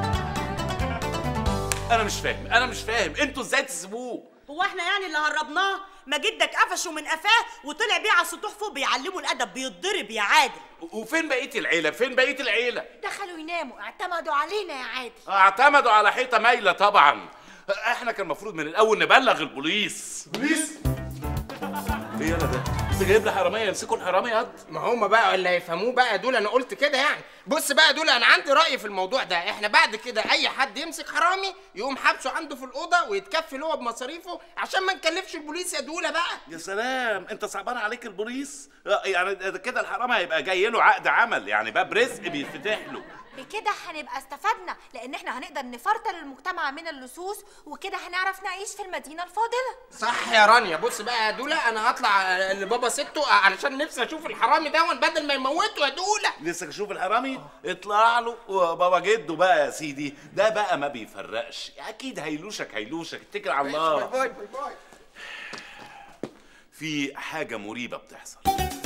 Speaker 2: انا مش فاهم انا مش فاهم انتوا ازاي تسيبوه
Speaker 5: هو احنا يعني اللي هربناه ما جدك قفشه من قفاه وطلع بيه على السطوح فوق بيعلمه الادب بيتضرب يا عادل
Speaker 2: وفين بقيه العيله فين بقيه العيله
Speaker 8: دخلوا يناموا اعتمدوا علينا يا عادل
Speaker 2: اعتمدوا على حيطه مايله طبعا احنا كان المفروض من الاول نبلغ البوليس بوليس ايه يالا ده انت جايب لي حراميه يمسكوا الحرامي ياض
Speaker 6: ما هم بقى اللي هيفهموه بقى دول انا قلت كده يعني بص بقى دول انا عندي راي في الموضوع ده احنا بعد كده اي حد يمسك حرامي يقوم حابسه عنده في الاوضه ويتكفل هو بمصاريفه عشان ما نكلفش البوليس يا دوله بقى
Speaker 2: يا سلام انت صعبان عليك البوليس آه، يعني ده كده الحرامي هيبقى جاي له عقد عمل يعني باب رزق بيتفتح له
Speaker 8: بكده هنبقى استفدنا لان احنا هنقدر نفرطل المجتمع من اللصوص وكده هنعرف نعيش في المدينه الفاضله
Speaker 6: صح يا رانيا بص بقى يا دوله انا هطلع لبابا ستو علشان نفسي اشوف الحرامي ده بدل ما يموته يا دوله
Speaker 2: لسه اشوف الحرامي اطلع له وبابا جده بقى يا سيدي ده بقى ما بيفرقش اكيد هيلوشك هيلوشك اتكل على الله
Speaker 6: باي باي باي
Speaker 2: في حاجه مريبه بتحصل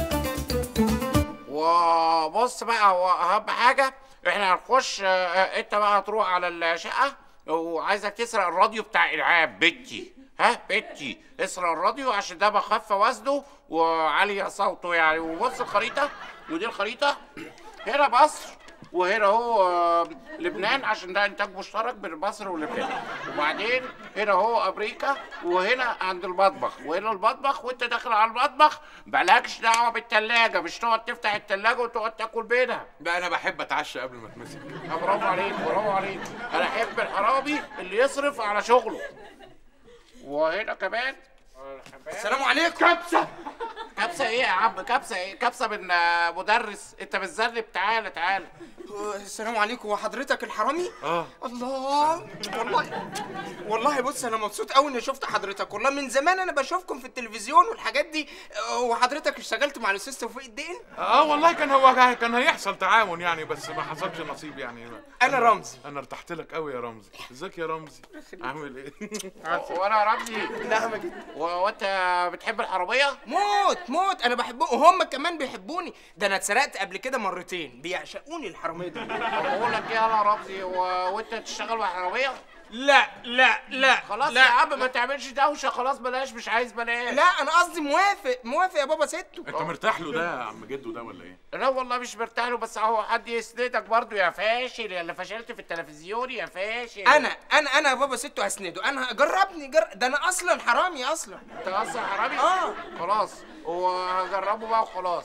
Speaker 9: وبص بقى هو اهم حاجه احنا هنخش اه، انت بقى هتروح على الشقه وعايزك تسرق الراديو بتاع العاب بنتي ها بنتي اسرق الراديو عشان ده بخف وزنه وعالي صوته يعني وبص الخريطه ودي الخريطه هنا مصر وهنا هو آه، لبنان عشان ده انتاج مشترك بين مصر ولبنان وبعدين هنا هو امريكا وهنا عند المطبخ وهنا المطبخ وانت داخل على المطبخ مالكش دعوه بالتلاجه مش تقعد تفتح التلاجه وتقعد تاكل منها
Speaker 10: بقى انا بحب اتعشى قبل ما اتمسك
Speaker 9: آه، برافو عليك برافو عليك انا احب الحرامي اللي يصرف على شغله وهنا كمان
Speaker 6: السلام عليكم
Speaker 9: كبسه كبسه ايه يا عم كبسه ايه كبسه من آه، مدرس انت بتذنب تعالى تعالى
Speaker 6: السلام عليكم وحضرتك الحرامي
Speaker 10: اه
Speaker 6: الله والله والله بص انا مبسوط قوي اني شفت حضرتك والله من زمان انا بشوفكم في التلفزيون والحاجات دي آه، وحضرتك اشتغلت مع الاستاذ توفيق الدين
Speaker 10: اه والله كان هو كان هيحصل تعاون يعني بس ما حصلش نصيب يعني
Speaker 6: انا رمزي
Speaker 10: انا ارتحت لك قوي يا رمزي ازيك يا رمزي عامل ايه
Speaker 9: وانا يا رمزي
Speaker 6: نعم جدا
Speaker 9: و- وانت بتحب الحراميه
Speaker 6: موت موت انا بحبهم وهم كمان بيحبوني ده انا اتسرقت قبل كده مرتين بيعشقوني الحراميه دول
Speaker 9: بقول لك ايه يا رمزي و... وانت تشتغل مع حراميه
Speaker 6: لا لا لا
Speaker 9: خلاص
Speaker 6: لا
Speaker 9: يا عم ما تعملش دوشه خلاص بلاش مش عايز بلاش
Speaker 6: لا انا قصدي موافق موافق يا بابا ستو
Speaker 10: انت مرتاح له ده يا عم جدو ده ولا ايه
Speaker 9: لا والله مش مرتاح له بس اهو حد يسندك برضو يا فاشل يا اللي فشلت في التلفزيون يا فاشل
Speaker 6: انا انا انا يا بابا ستو هسنده انا جربني جر... ده انا اصلا حرامي اصلا
Speaker 9: انت اصلا حرامي
Speaker 6: اه
Speaker 9: خلاص وهجربه بقى وخلاص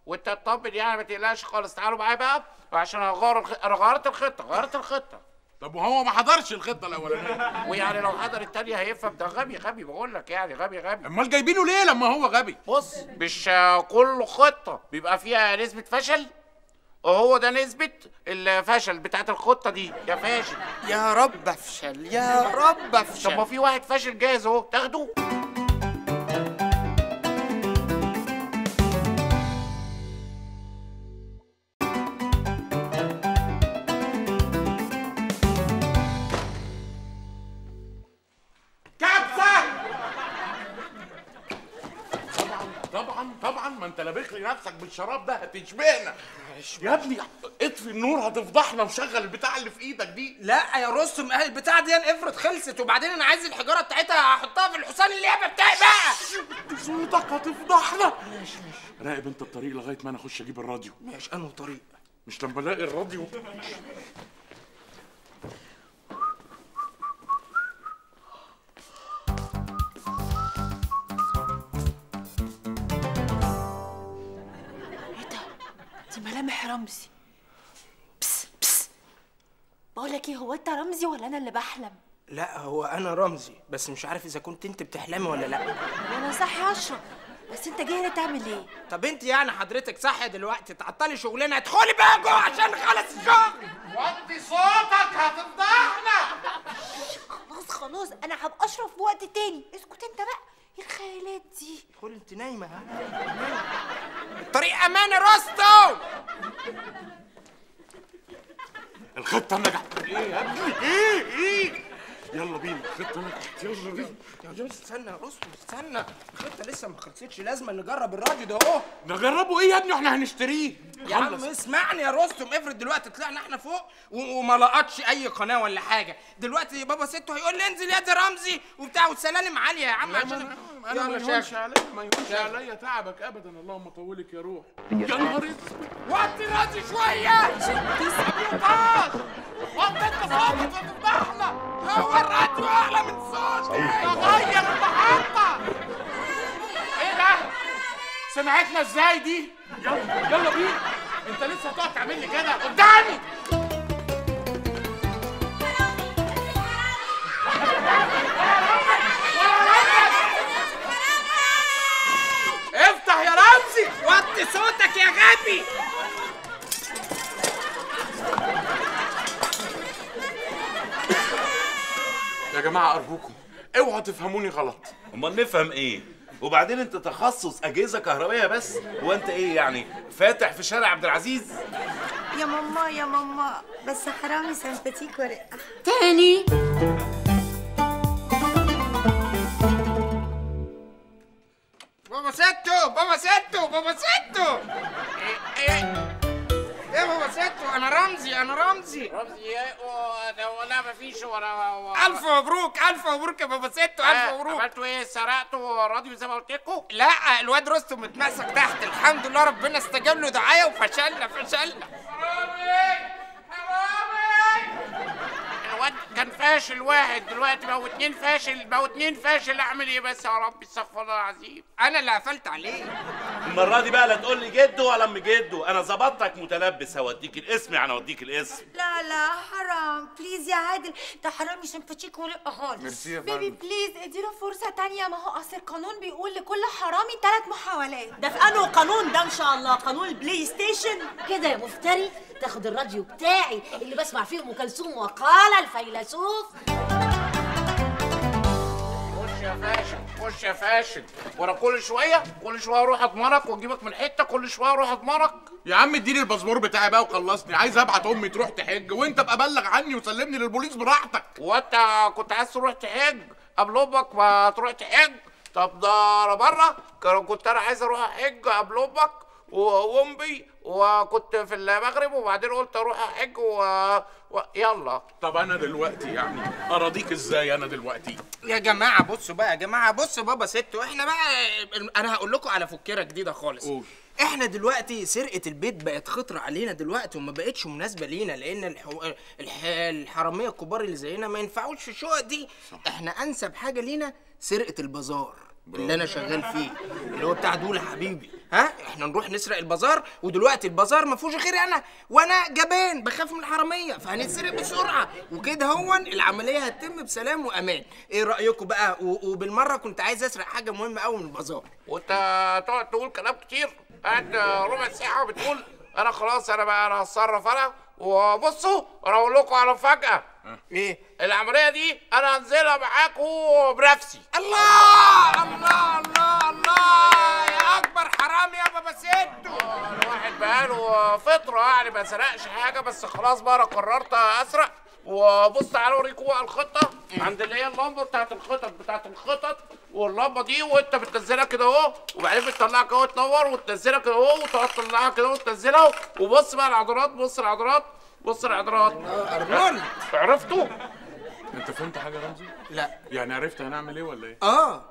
Speaker 9: وانت تطمن يعني ما تقلقش خالص تعالوا معايا بقى وعشان اغير الخ... انا غيرت الخطه غيرت الخطه
Speaker 10: طب وهو ما حضرش الخطه الاولانيه
Speaker 9: ويعني لو حضر التانية هيفهم ده غبي غبي بقول لك يعني غبي غبي
Speaker 10: امال جايبينه ليه لما هو غبي
Speaker 9: بص مش آه، كل خطة بيبقى فيها نسبة فشل وهو ده نسبة الفشل بتاعت الخطة دي يا فاشل
Speaker 6: يا رب افشل يا رب افشل
Speaker 9: طب ما في واحد فاشل جاهز اهو تاخده
Speaker 10: كبسه طبعا طبعا طبعا ما انت لابخ لي نفسك بالشراب ده هتشبهنا يا ابني اطفي النور هتفضحنا وشغل البتاع اللي في ايدك دي
Speaker 6: لا يا رستم اهل البتاع دي افرض خلصت وبعدين انا عايز الحجاره بتاعتها احطها في الحصان اللعبه بتاعي بقى
Speaker 10: صوتك هتفضحنا ماشي ماشي راقب انت الطريق لغايه ما انا اخش اجيب الراديو
Speaker 6: ماشي انه طريق
Speaker 10: مش لما الاقي الراديو
Speaker 8: دي ملامح رمزي بس بس بقول لك ايه هو انت رمزي ولا انا اللي بحلم
Speaker 6: لا هو انا رمزي بس مش عارف اذا كنت انت بتحلمي ولا لا
Speaker 8: وانا صاحي اشرب بس انت جاي هنا تعمل ايه
Speaker 6: طب انت يعني حضرتك صاحيه دلوقتي تعطلي شغلنا ادخلي بقى جوه عشان نخلص الشغل
Speaker 9: وطي صوتك هتفضحنا
Speaker 8: خلاص خلاص انا هبقى اشرب في وقت تاني اسكت انت بقى ايه الخيالات دي
Speaker 6: ادخلي انت نايمه ها الطريق امان يا رستم
Speaker 10: الخطه نجحت ايه يا ابني ايه ايه يلا بينا الخطه نجحت يلا بينا
Speaker 6: يا جوز استنى يا رستم استنى الخطه لسه ما خلصتش لازم نجرب الراديو ده اهو
Speaker 10: نجربه ايه يا ابني واحنا هنشتريه
Speaker 6: يا عم اسمعني يا رستم افرض دلوقتي طلعنا احنا فوق و- وما لقطش اي قناه ولا حاجه دلوقتي بابا ستو هيقول لي انزل يا دي رمزي وبتاع والسلالم عاليه يا عم
Speaker 10: لا،
Speaker 6: عشان
Speaker 10: ما أنا- انا ما
Speaker 6: يلا
Speaker 10: يهونش
Speaker 6: شغل.
Speaker 10: عليا ما يهونش عليا تعبك ابدا اللهم طولك يا روح يا نهار اسود
Speaker 6: وطي راسي شويه
Speaker 10: سبيطاش وطي انت صوتك وتفضحنا
Speaker 6: هو الراديو اعلى من صوتي
Speaker 10: غير المحطه ايه ده سمعتنا ازاي دي يلا يلا بينا انت لسه هتقعد تعمل لي كده قدامي
Speaker 6: افتح يا رمزي وطي صوتك يا غبي
Speaker 10: يا جماعه ارجوكم اوعوا تفهموني غلط
Speaker 2: امال نفهم ايه وبعدين انت تخصص اجهزه كهربائيه بس هو انت ايه يعني فاتح في شارع عبد العزيز
Speaker 7: يا ماما يا ماما بس حرامي سمباتيك ورقة
Speaker 3: تاني
Speaker 6: بابا ستو بابا ستو بابا ستو ايه ايه ايه بابا ستو انا رمزي انا رمزي
Speaker 9: رمزي ايه و- ده ولا مفيش ولا
Speaker 6: الف مبروك الف مبروك يا بابا ستو الف مبروك
Speaker 9: عملتوا ايه سرقتوا راديو زي ما قلت لكم
Speaker 6: لا الواد رستم متمسك تحت الحمد لله ربنا استجاب له دعايه وفشلنا فشلنا
Speaker 9: الواد كان فاشل واحد دلوقتي بقوا اتنين فاشل بقوا اتنين فاشل اعمل ايه بس يا رب استغفر الله العظيم
Speaker 6: انا اللي قفلت عليه
Speaker 2: المره دي بقى لا تقول لي جدو ولا ام جدو انا ظبطتك متلبس هوديك الاسم يعني اوديك الاسم
Speaker 7: لا لا حرام بليز يا عادل ده حرامي سمباتيك ورقة خالص
Speaker 10: ميرسي يا
Speaker 8: بيبي
Speaker 10: فندم
Speaker 8: بليز اديله فرصة تانية ما هو اصل القانون بيقول لكل حرامي ثلاث محاولات
Speaker 5: ده في انه قانون ده ان شاء الله قانون البلاي ستيشن
Speaker 3: كده يا مفتري تاخد الراديو بتاعي اللي بسمع فيه ام كلثوم وقال الفيلسوف
Speaker 9: خش يا فاشل خش يا فاشل وانا كل شويه كل شويه اروح اضمرك واجيبك من حته كل شويه اروح اضمرك
Speaker 10: يا عم اديني الباسبور بتاعي بقى وخلصني عايز ابعت امي تروح تحج وانت ابقى بلغ عني وسلمني للبوليس براحتك
Speaker 9: وانت كنت عايز تروح تحج قبل امك ما تروح تحج طب ده انا بره كان- كنت انا عايز اروح احج قبل امك و- وامي وكنت في المغرب وبعدين قلت اروح احج و... و... يلا
Speaker 10: طب انا دلوقتي يعني اراضيك ازاي انا دلوقتي
Speaker 6: يا جماعه بصوا بقى يا جماعه بصوا بابا ستو احنا بقى انا هقول لكم على فكره جديده خالص
Speaker 10: قول.
Speaker 6: احنا دلوقتي سرقه البيت بقت خطر علينا دلوقتي وما بقتش مناسبه لينا لان الحو... الح... الحراميه الكبار اللي زينا ما ينفعوش في الشقق دي احنا انسب حاجه لينا سرقه البازار اللي انا شغال فيه اللي هو بتاع دول يا حبيبي ها احنا نروح نسرق البازار ودلوقتي البازار ما فيهوش غيري انا وانا جبان بخاف من الحراميه فهنتسرق بسرعه وكده هو العمليه هتتم بسلام وامان ايه رايكم بقى و- وبالمره كنت عايز اسرق حاجه مهمه قوي من البازار
Speaker 9: وانت تقعد تقول كلام كتير قاعد ربع ساعه بتقول انا خلاص انا بقى انا هتصرف انا وبصوا انا اقول لكم على مفاجاه
Speaker 6: ايه
Speaker 9: العمليه دي انا هنزلها معاكم بنفسي
Speaker 6: الله الله الله الله يا اكبر حرام يا بابا سيدو
Speaker 9: الواحد بقاله فتره يعني ما سرقش حاجه بس خلاص بقى انا قررت اسرق وبص تعالوا اوريكم بقى الخطه عند اللي هي اللمبه بتاعت الخطط بتاعت الخطط واللمبه دي وانت بتنزلها كده اهو وبعدين بتطلعها كده تنور وتنزلها كده اهو وتقعد تطلعها كده وتنزلها وبص بقى العضلات بص العضلات بص العضلات
Speaker 6: ارجون
Speaker 9: عرفتوا؟
Speaker 10: انت فهمت حاجه يا رمزي
Speaker 6: لا
Speaker 10: يعني عرفت هنعمل ايه ولا ايه
Speaker 6: اه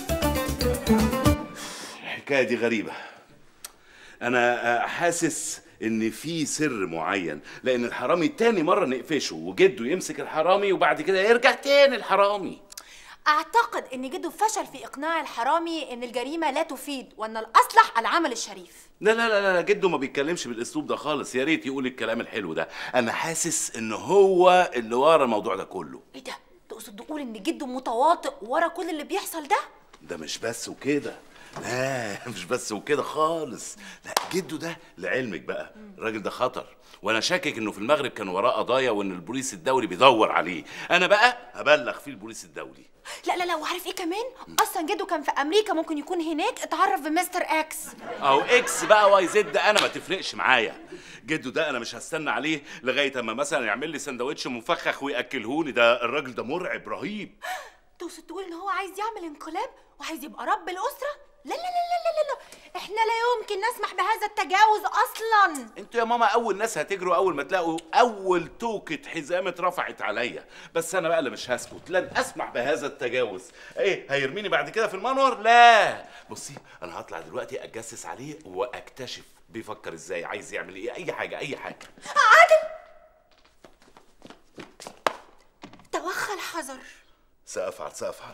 Speaker 2: الحكايه دي غريبه انا آه، حاسس ان في سر معين لان الحرامي تاني مره نقفشه وجده يمسك الحرامي وبعد كده يرجع تاني الحرامي
Speaker 8: اعتقد ان جده فشل في اقناع الحرامي ان الجريمه لا تفيد وان الاصلح العمل الشريف
Speaker 2: لا لا لا لا جده ما بيتكلمش بالاسلوب ده خالص يا ريت يقول الكلام الحلو ده انا حاسس ان هو اللي ورا الموضوع ده كله
Speaker 8: ايه ده تقصد تقول ان جده متواطئ ورا كل اللي بيحصل ده
Speaker 2: ده مش بس وكده لا مش بس وكده خالص لا جده ده لعلمك بقى الراجل ده خطر وانا شاكك انه في المغرب كان وراه قضايا وان البوليس الدولي بيدور عليه انا بقى هبلغ فيه البوليس الدولي
Speaker 8: لا لا لا وعارف ايه كمان اصلا جده كان في امريكا ممكن يكون هناك اتعرف بمستر اكس
Speaker 2: او اكس بقى واي زد انا ما تفرقش معايا جده ده انا مش هستنى عليه لغايه اما مثلا يعمل لي سندوتش مفخخ وياكلهوني ده الراجل ده مرعب رهيب
Speaker 8: تقصد تقول ان هو عايز يعمل انقلاب وعايز يبقى رب الاسره لا لا لا لا لا لا, لا. احنا لا يمكن نسمح بهذا التجاوز اصلا
Speaker 2: انتوا يا ماما اول ناس هتجروا اول ما تلاقوا اول توكة حزام اترفعت عليا بس انا بقى اللي مش هسكت لن اسمح بهذا التجاوز ايه هيرميني بعد كده في المنور لا بصي انا هطلع دلوقتي اتجسس عليه واكتشف بيفكر ازاي عايز يعمل ايه اي حاجه اي حاجه
Speaker 8: عادل توخى الحذر
Speaker 2: سافعل سافعل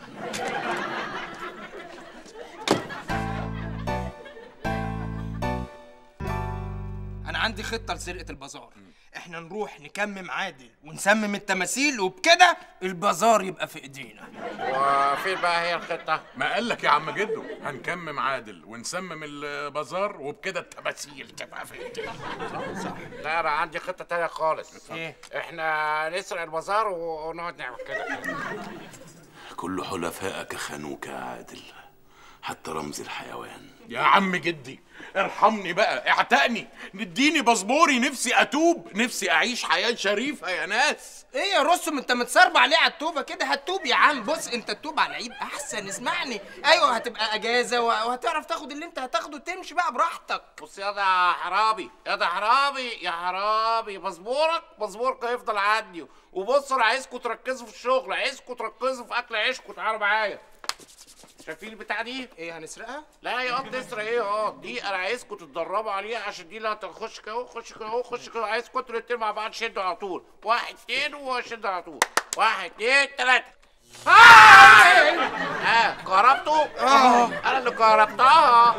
Speaker 6: انا عندي خطه لسرقه البازار احنا نروح نكمم عادل ونسمم التماثيل وبكده البازار يبقى في ايدينا
Speaker 9: وفين بقى هي الخطه؟
Speaker 10: ما قال لك يا عم جدو هنكمم عادل ونسمم البازار وبكده التماثيل تبقى في ايدينا
Speaker 9: لا انا عندي خطه تانية خالص
Speaker 6: ايه؟
Speaker 9: احنا نسرق البازار ونقعد نعمل كده
Speaker 2: كل حلفائك خانوك يا عادل حتى رمز الحيوان
Speaker 10: يا عم جدي ارحمني بقى اعتقني نديني باسبوري نفسي اتوب نفسي اعيش حياه شريفه يا ناس
Speaker 6: ايه يا رسم انت متصرب عليه على التوبه كده هتوب يا عم بص انت تتوب على العيد احسن اسمعني ايوه هتبقى اجازه وهتعرف تاخد اللي انت هتاخده تمشي بقى براحتك
Speaker 9: بص يا ده حرامي يا ده حرامي يا حرامي مزبورك مزبورك هيفضل عندي وبص انا عايزكم تركزوا في الشغل عايزكم تركزوا في اكل عيشكم تعالوا معايا شايفين البتاع دي؟
Speaker 6: ايه هنسرقها؟
Speaker 9: لا يا قط تسرق ايه اه دي انا عايزكم تتدربوا عليها عشان دي اللي هتخش كده اهو خش كده اهو خش كده عايزكم انتوا الاتنين مع بعض شدوا على طول واحد اتنين وشدوا على طول واحد اتنين تلاته هاي! ها كهربتوا؟ اه انا اللي كهربتها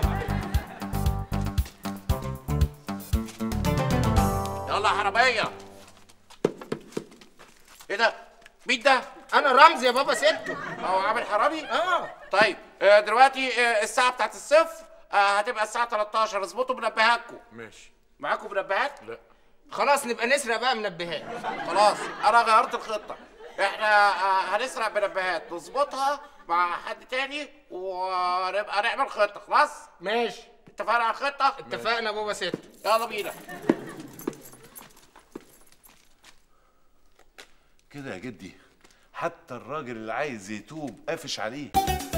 Speaker 9: يلا يا حراميه ايه ده؟ مين ده؟
Speaker 6: انا رمزي يا بابا ستو
Speaker 9: هو عامل حرامي؟
Speaker 6: اه
Speaker 9: طيب آه، دلوقتي آه، الساعة بتاعت الصفر آه، هتبقى الساعة 13 اظبطوا منبهاتكم
Speaker 10: ماشي
Speaker 9: معاكم منبهات؟
Speaker 10: لا
Speaker 6: خلاص نبقى نسرق بقى منبهات
Speaker 9: خلاص أنا غيرت الخطة احنا آه، هنسرق منبهات نظبطها مع حد تاني ونبقى نعمل خطة خلاص؟
Speaker 6: ماشي
Speaker 9: اتفقنا على الخطة؟
Speaker 6: اتفقنا يا بابا ستو
Speaker 9: يلا بينا
Speaker 2: كده يا جدي حتى الراجل اللي عايز يتوب قافش عليه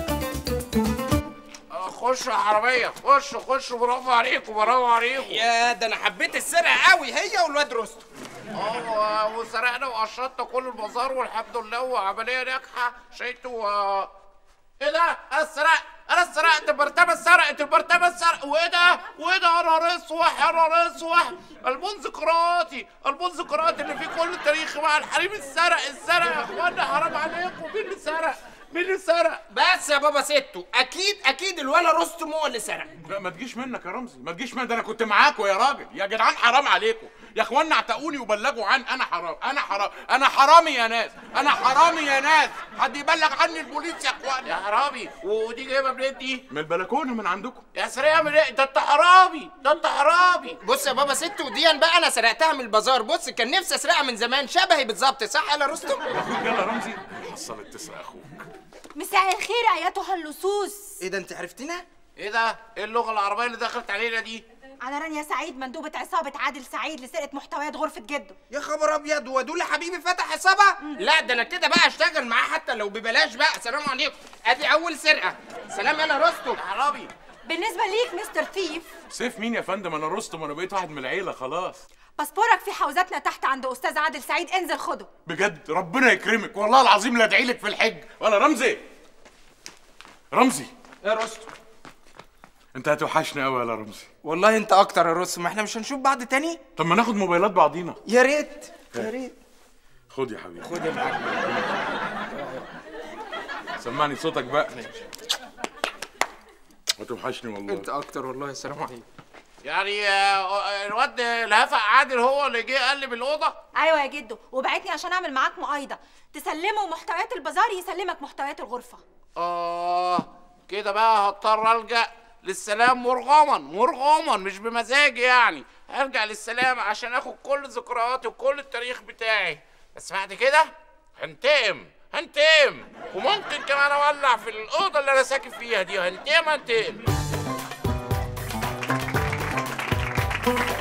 Speaker 9: آه، خشوا يا حرامية خشوا خشوا برافو عليكم برافو عليكم
Speaker 6: يا ده انا حبيت السرقه قوي هي والواد رستم
Speaker 9: اه وسرقنا وقشطنا كل البازار والحمد لله وعمليه ناجحه شايتوا آه، ايه ده؟ انا اتسرقت انا اتسرقت المرتبه اتسرقت المرتبه اتسرقت وايه ده؟ وايه ده يا نهار اسوح يا نهار اسوح المنذكراتي المنذكرات اللي في كل التاريخ مع الحريم اتسرق اتسرق يا اخوانا حرام عليكم مين اللي سرق؟ مين اللي سرق
Speaker 6: بس يا بابا ستو اكيد اكيد الولا رستم هو اللي سرق
Speaker 10: لا ما تجيش منك يا رمزي ما تجيش من ده انا كنت معاكم يا راجل يا جدعان حرام عليكم يا اخوانا اعتقوني وبلغوا عن انا حرام انا حرام انا حرامي يا ناس انا حرامي يا ناس حد يبلغ عني البوليس يا اخوانا
Speaker 9: يا حرامي ودي جايبه منين دي
Speaker 10: من البلكونه من عندكم
Speaker 9: يا سريع من ايه ده انت حرامي ده انت حرامي
Speaker 6: بص يا بابا ستو دي بقى انا سرقتها من البازار بص كان نفسي اسرقها من زمان شبهي بالظبط صح يا رستم
Speaker 10: اخوك يلا رمزي حصلت تسرق اخوك
Speaker 8: مساء الخير ايتها اللصوص
Speaker 6: ايه ده انت عرفتنا
Speaker 9: ايه ده ايه اللغه العربيه اللي دخلت علينا دي
Speaker 8: انا رانيا سعيد مندوبة عصابة عادل سعيد لسرقة محتويات غرفة جده
Speaker 6: يا خبر ابيض ودول حبيبي فتح عصابه لا ده انا كده بقى اشتغل معاه حتى لو ببلاش بقى سلام عليكم ادي اول سرقه سلام يلا رستم
Speaker 9: يا حرامي
Speaker 8: بالنسبة ليك مستر ثيف
Speaker 10: سيف مين يا فندم انا رستم انا بقيت واحد من العيله خلاص
Speaker 8: باسبورك في حوزتنا تحت عند استاذ عادل سعيد انزل خده
Speaker 10: بجد ربنا يكرمك والله العظيم لا ادعي لك في الحج ولا رمزي رمزي
Speaker 6: يا رستم
Speaker 10: انت هتوحشني قوي يا رمزي
Speaker 6: والله انت اكتر يا رستم احنا مش هنشوف بعض تاني
Speaker 10: طب ما ناخد موبايلات بعضينا
Speaker 6: يا ريت يا ريت
Speaker 10: خد يا حبيبي
Speaker 6: خد يا معلم
Speaker 10: سمعني صوتك بقى هتوحشني والله
Speaker 6: انت اكتر والله السلام عليكم
Speaker 9: يعني آه، الواد الهفق عادل هو اللي جه قلب الاوضه
Speaker 8: ايوه يا جدو وبعتني عشان اعمل معاك مقايضة تسلمه محتويات البازار يسلمك محتويات الغرفة
Speaker 9: اه كده بقى هضطر الجا للسلام مرغما مرغما مش بمزاجي يعني ارجع للسلام عشان اخد كل ذكرياتي وكل التاريخ بتاعي بس بعد كده هنتقم هنتقم وممكن كمان اولع في الاوضه اللي انا ساكن فيها دي هنتقم هنتقم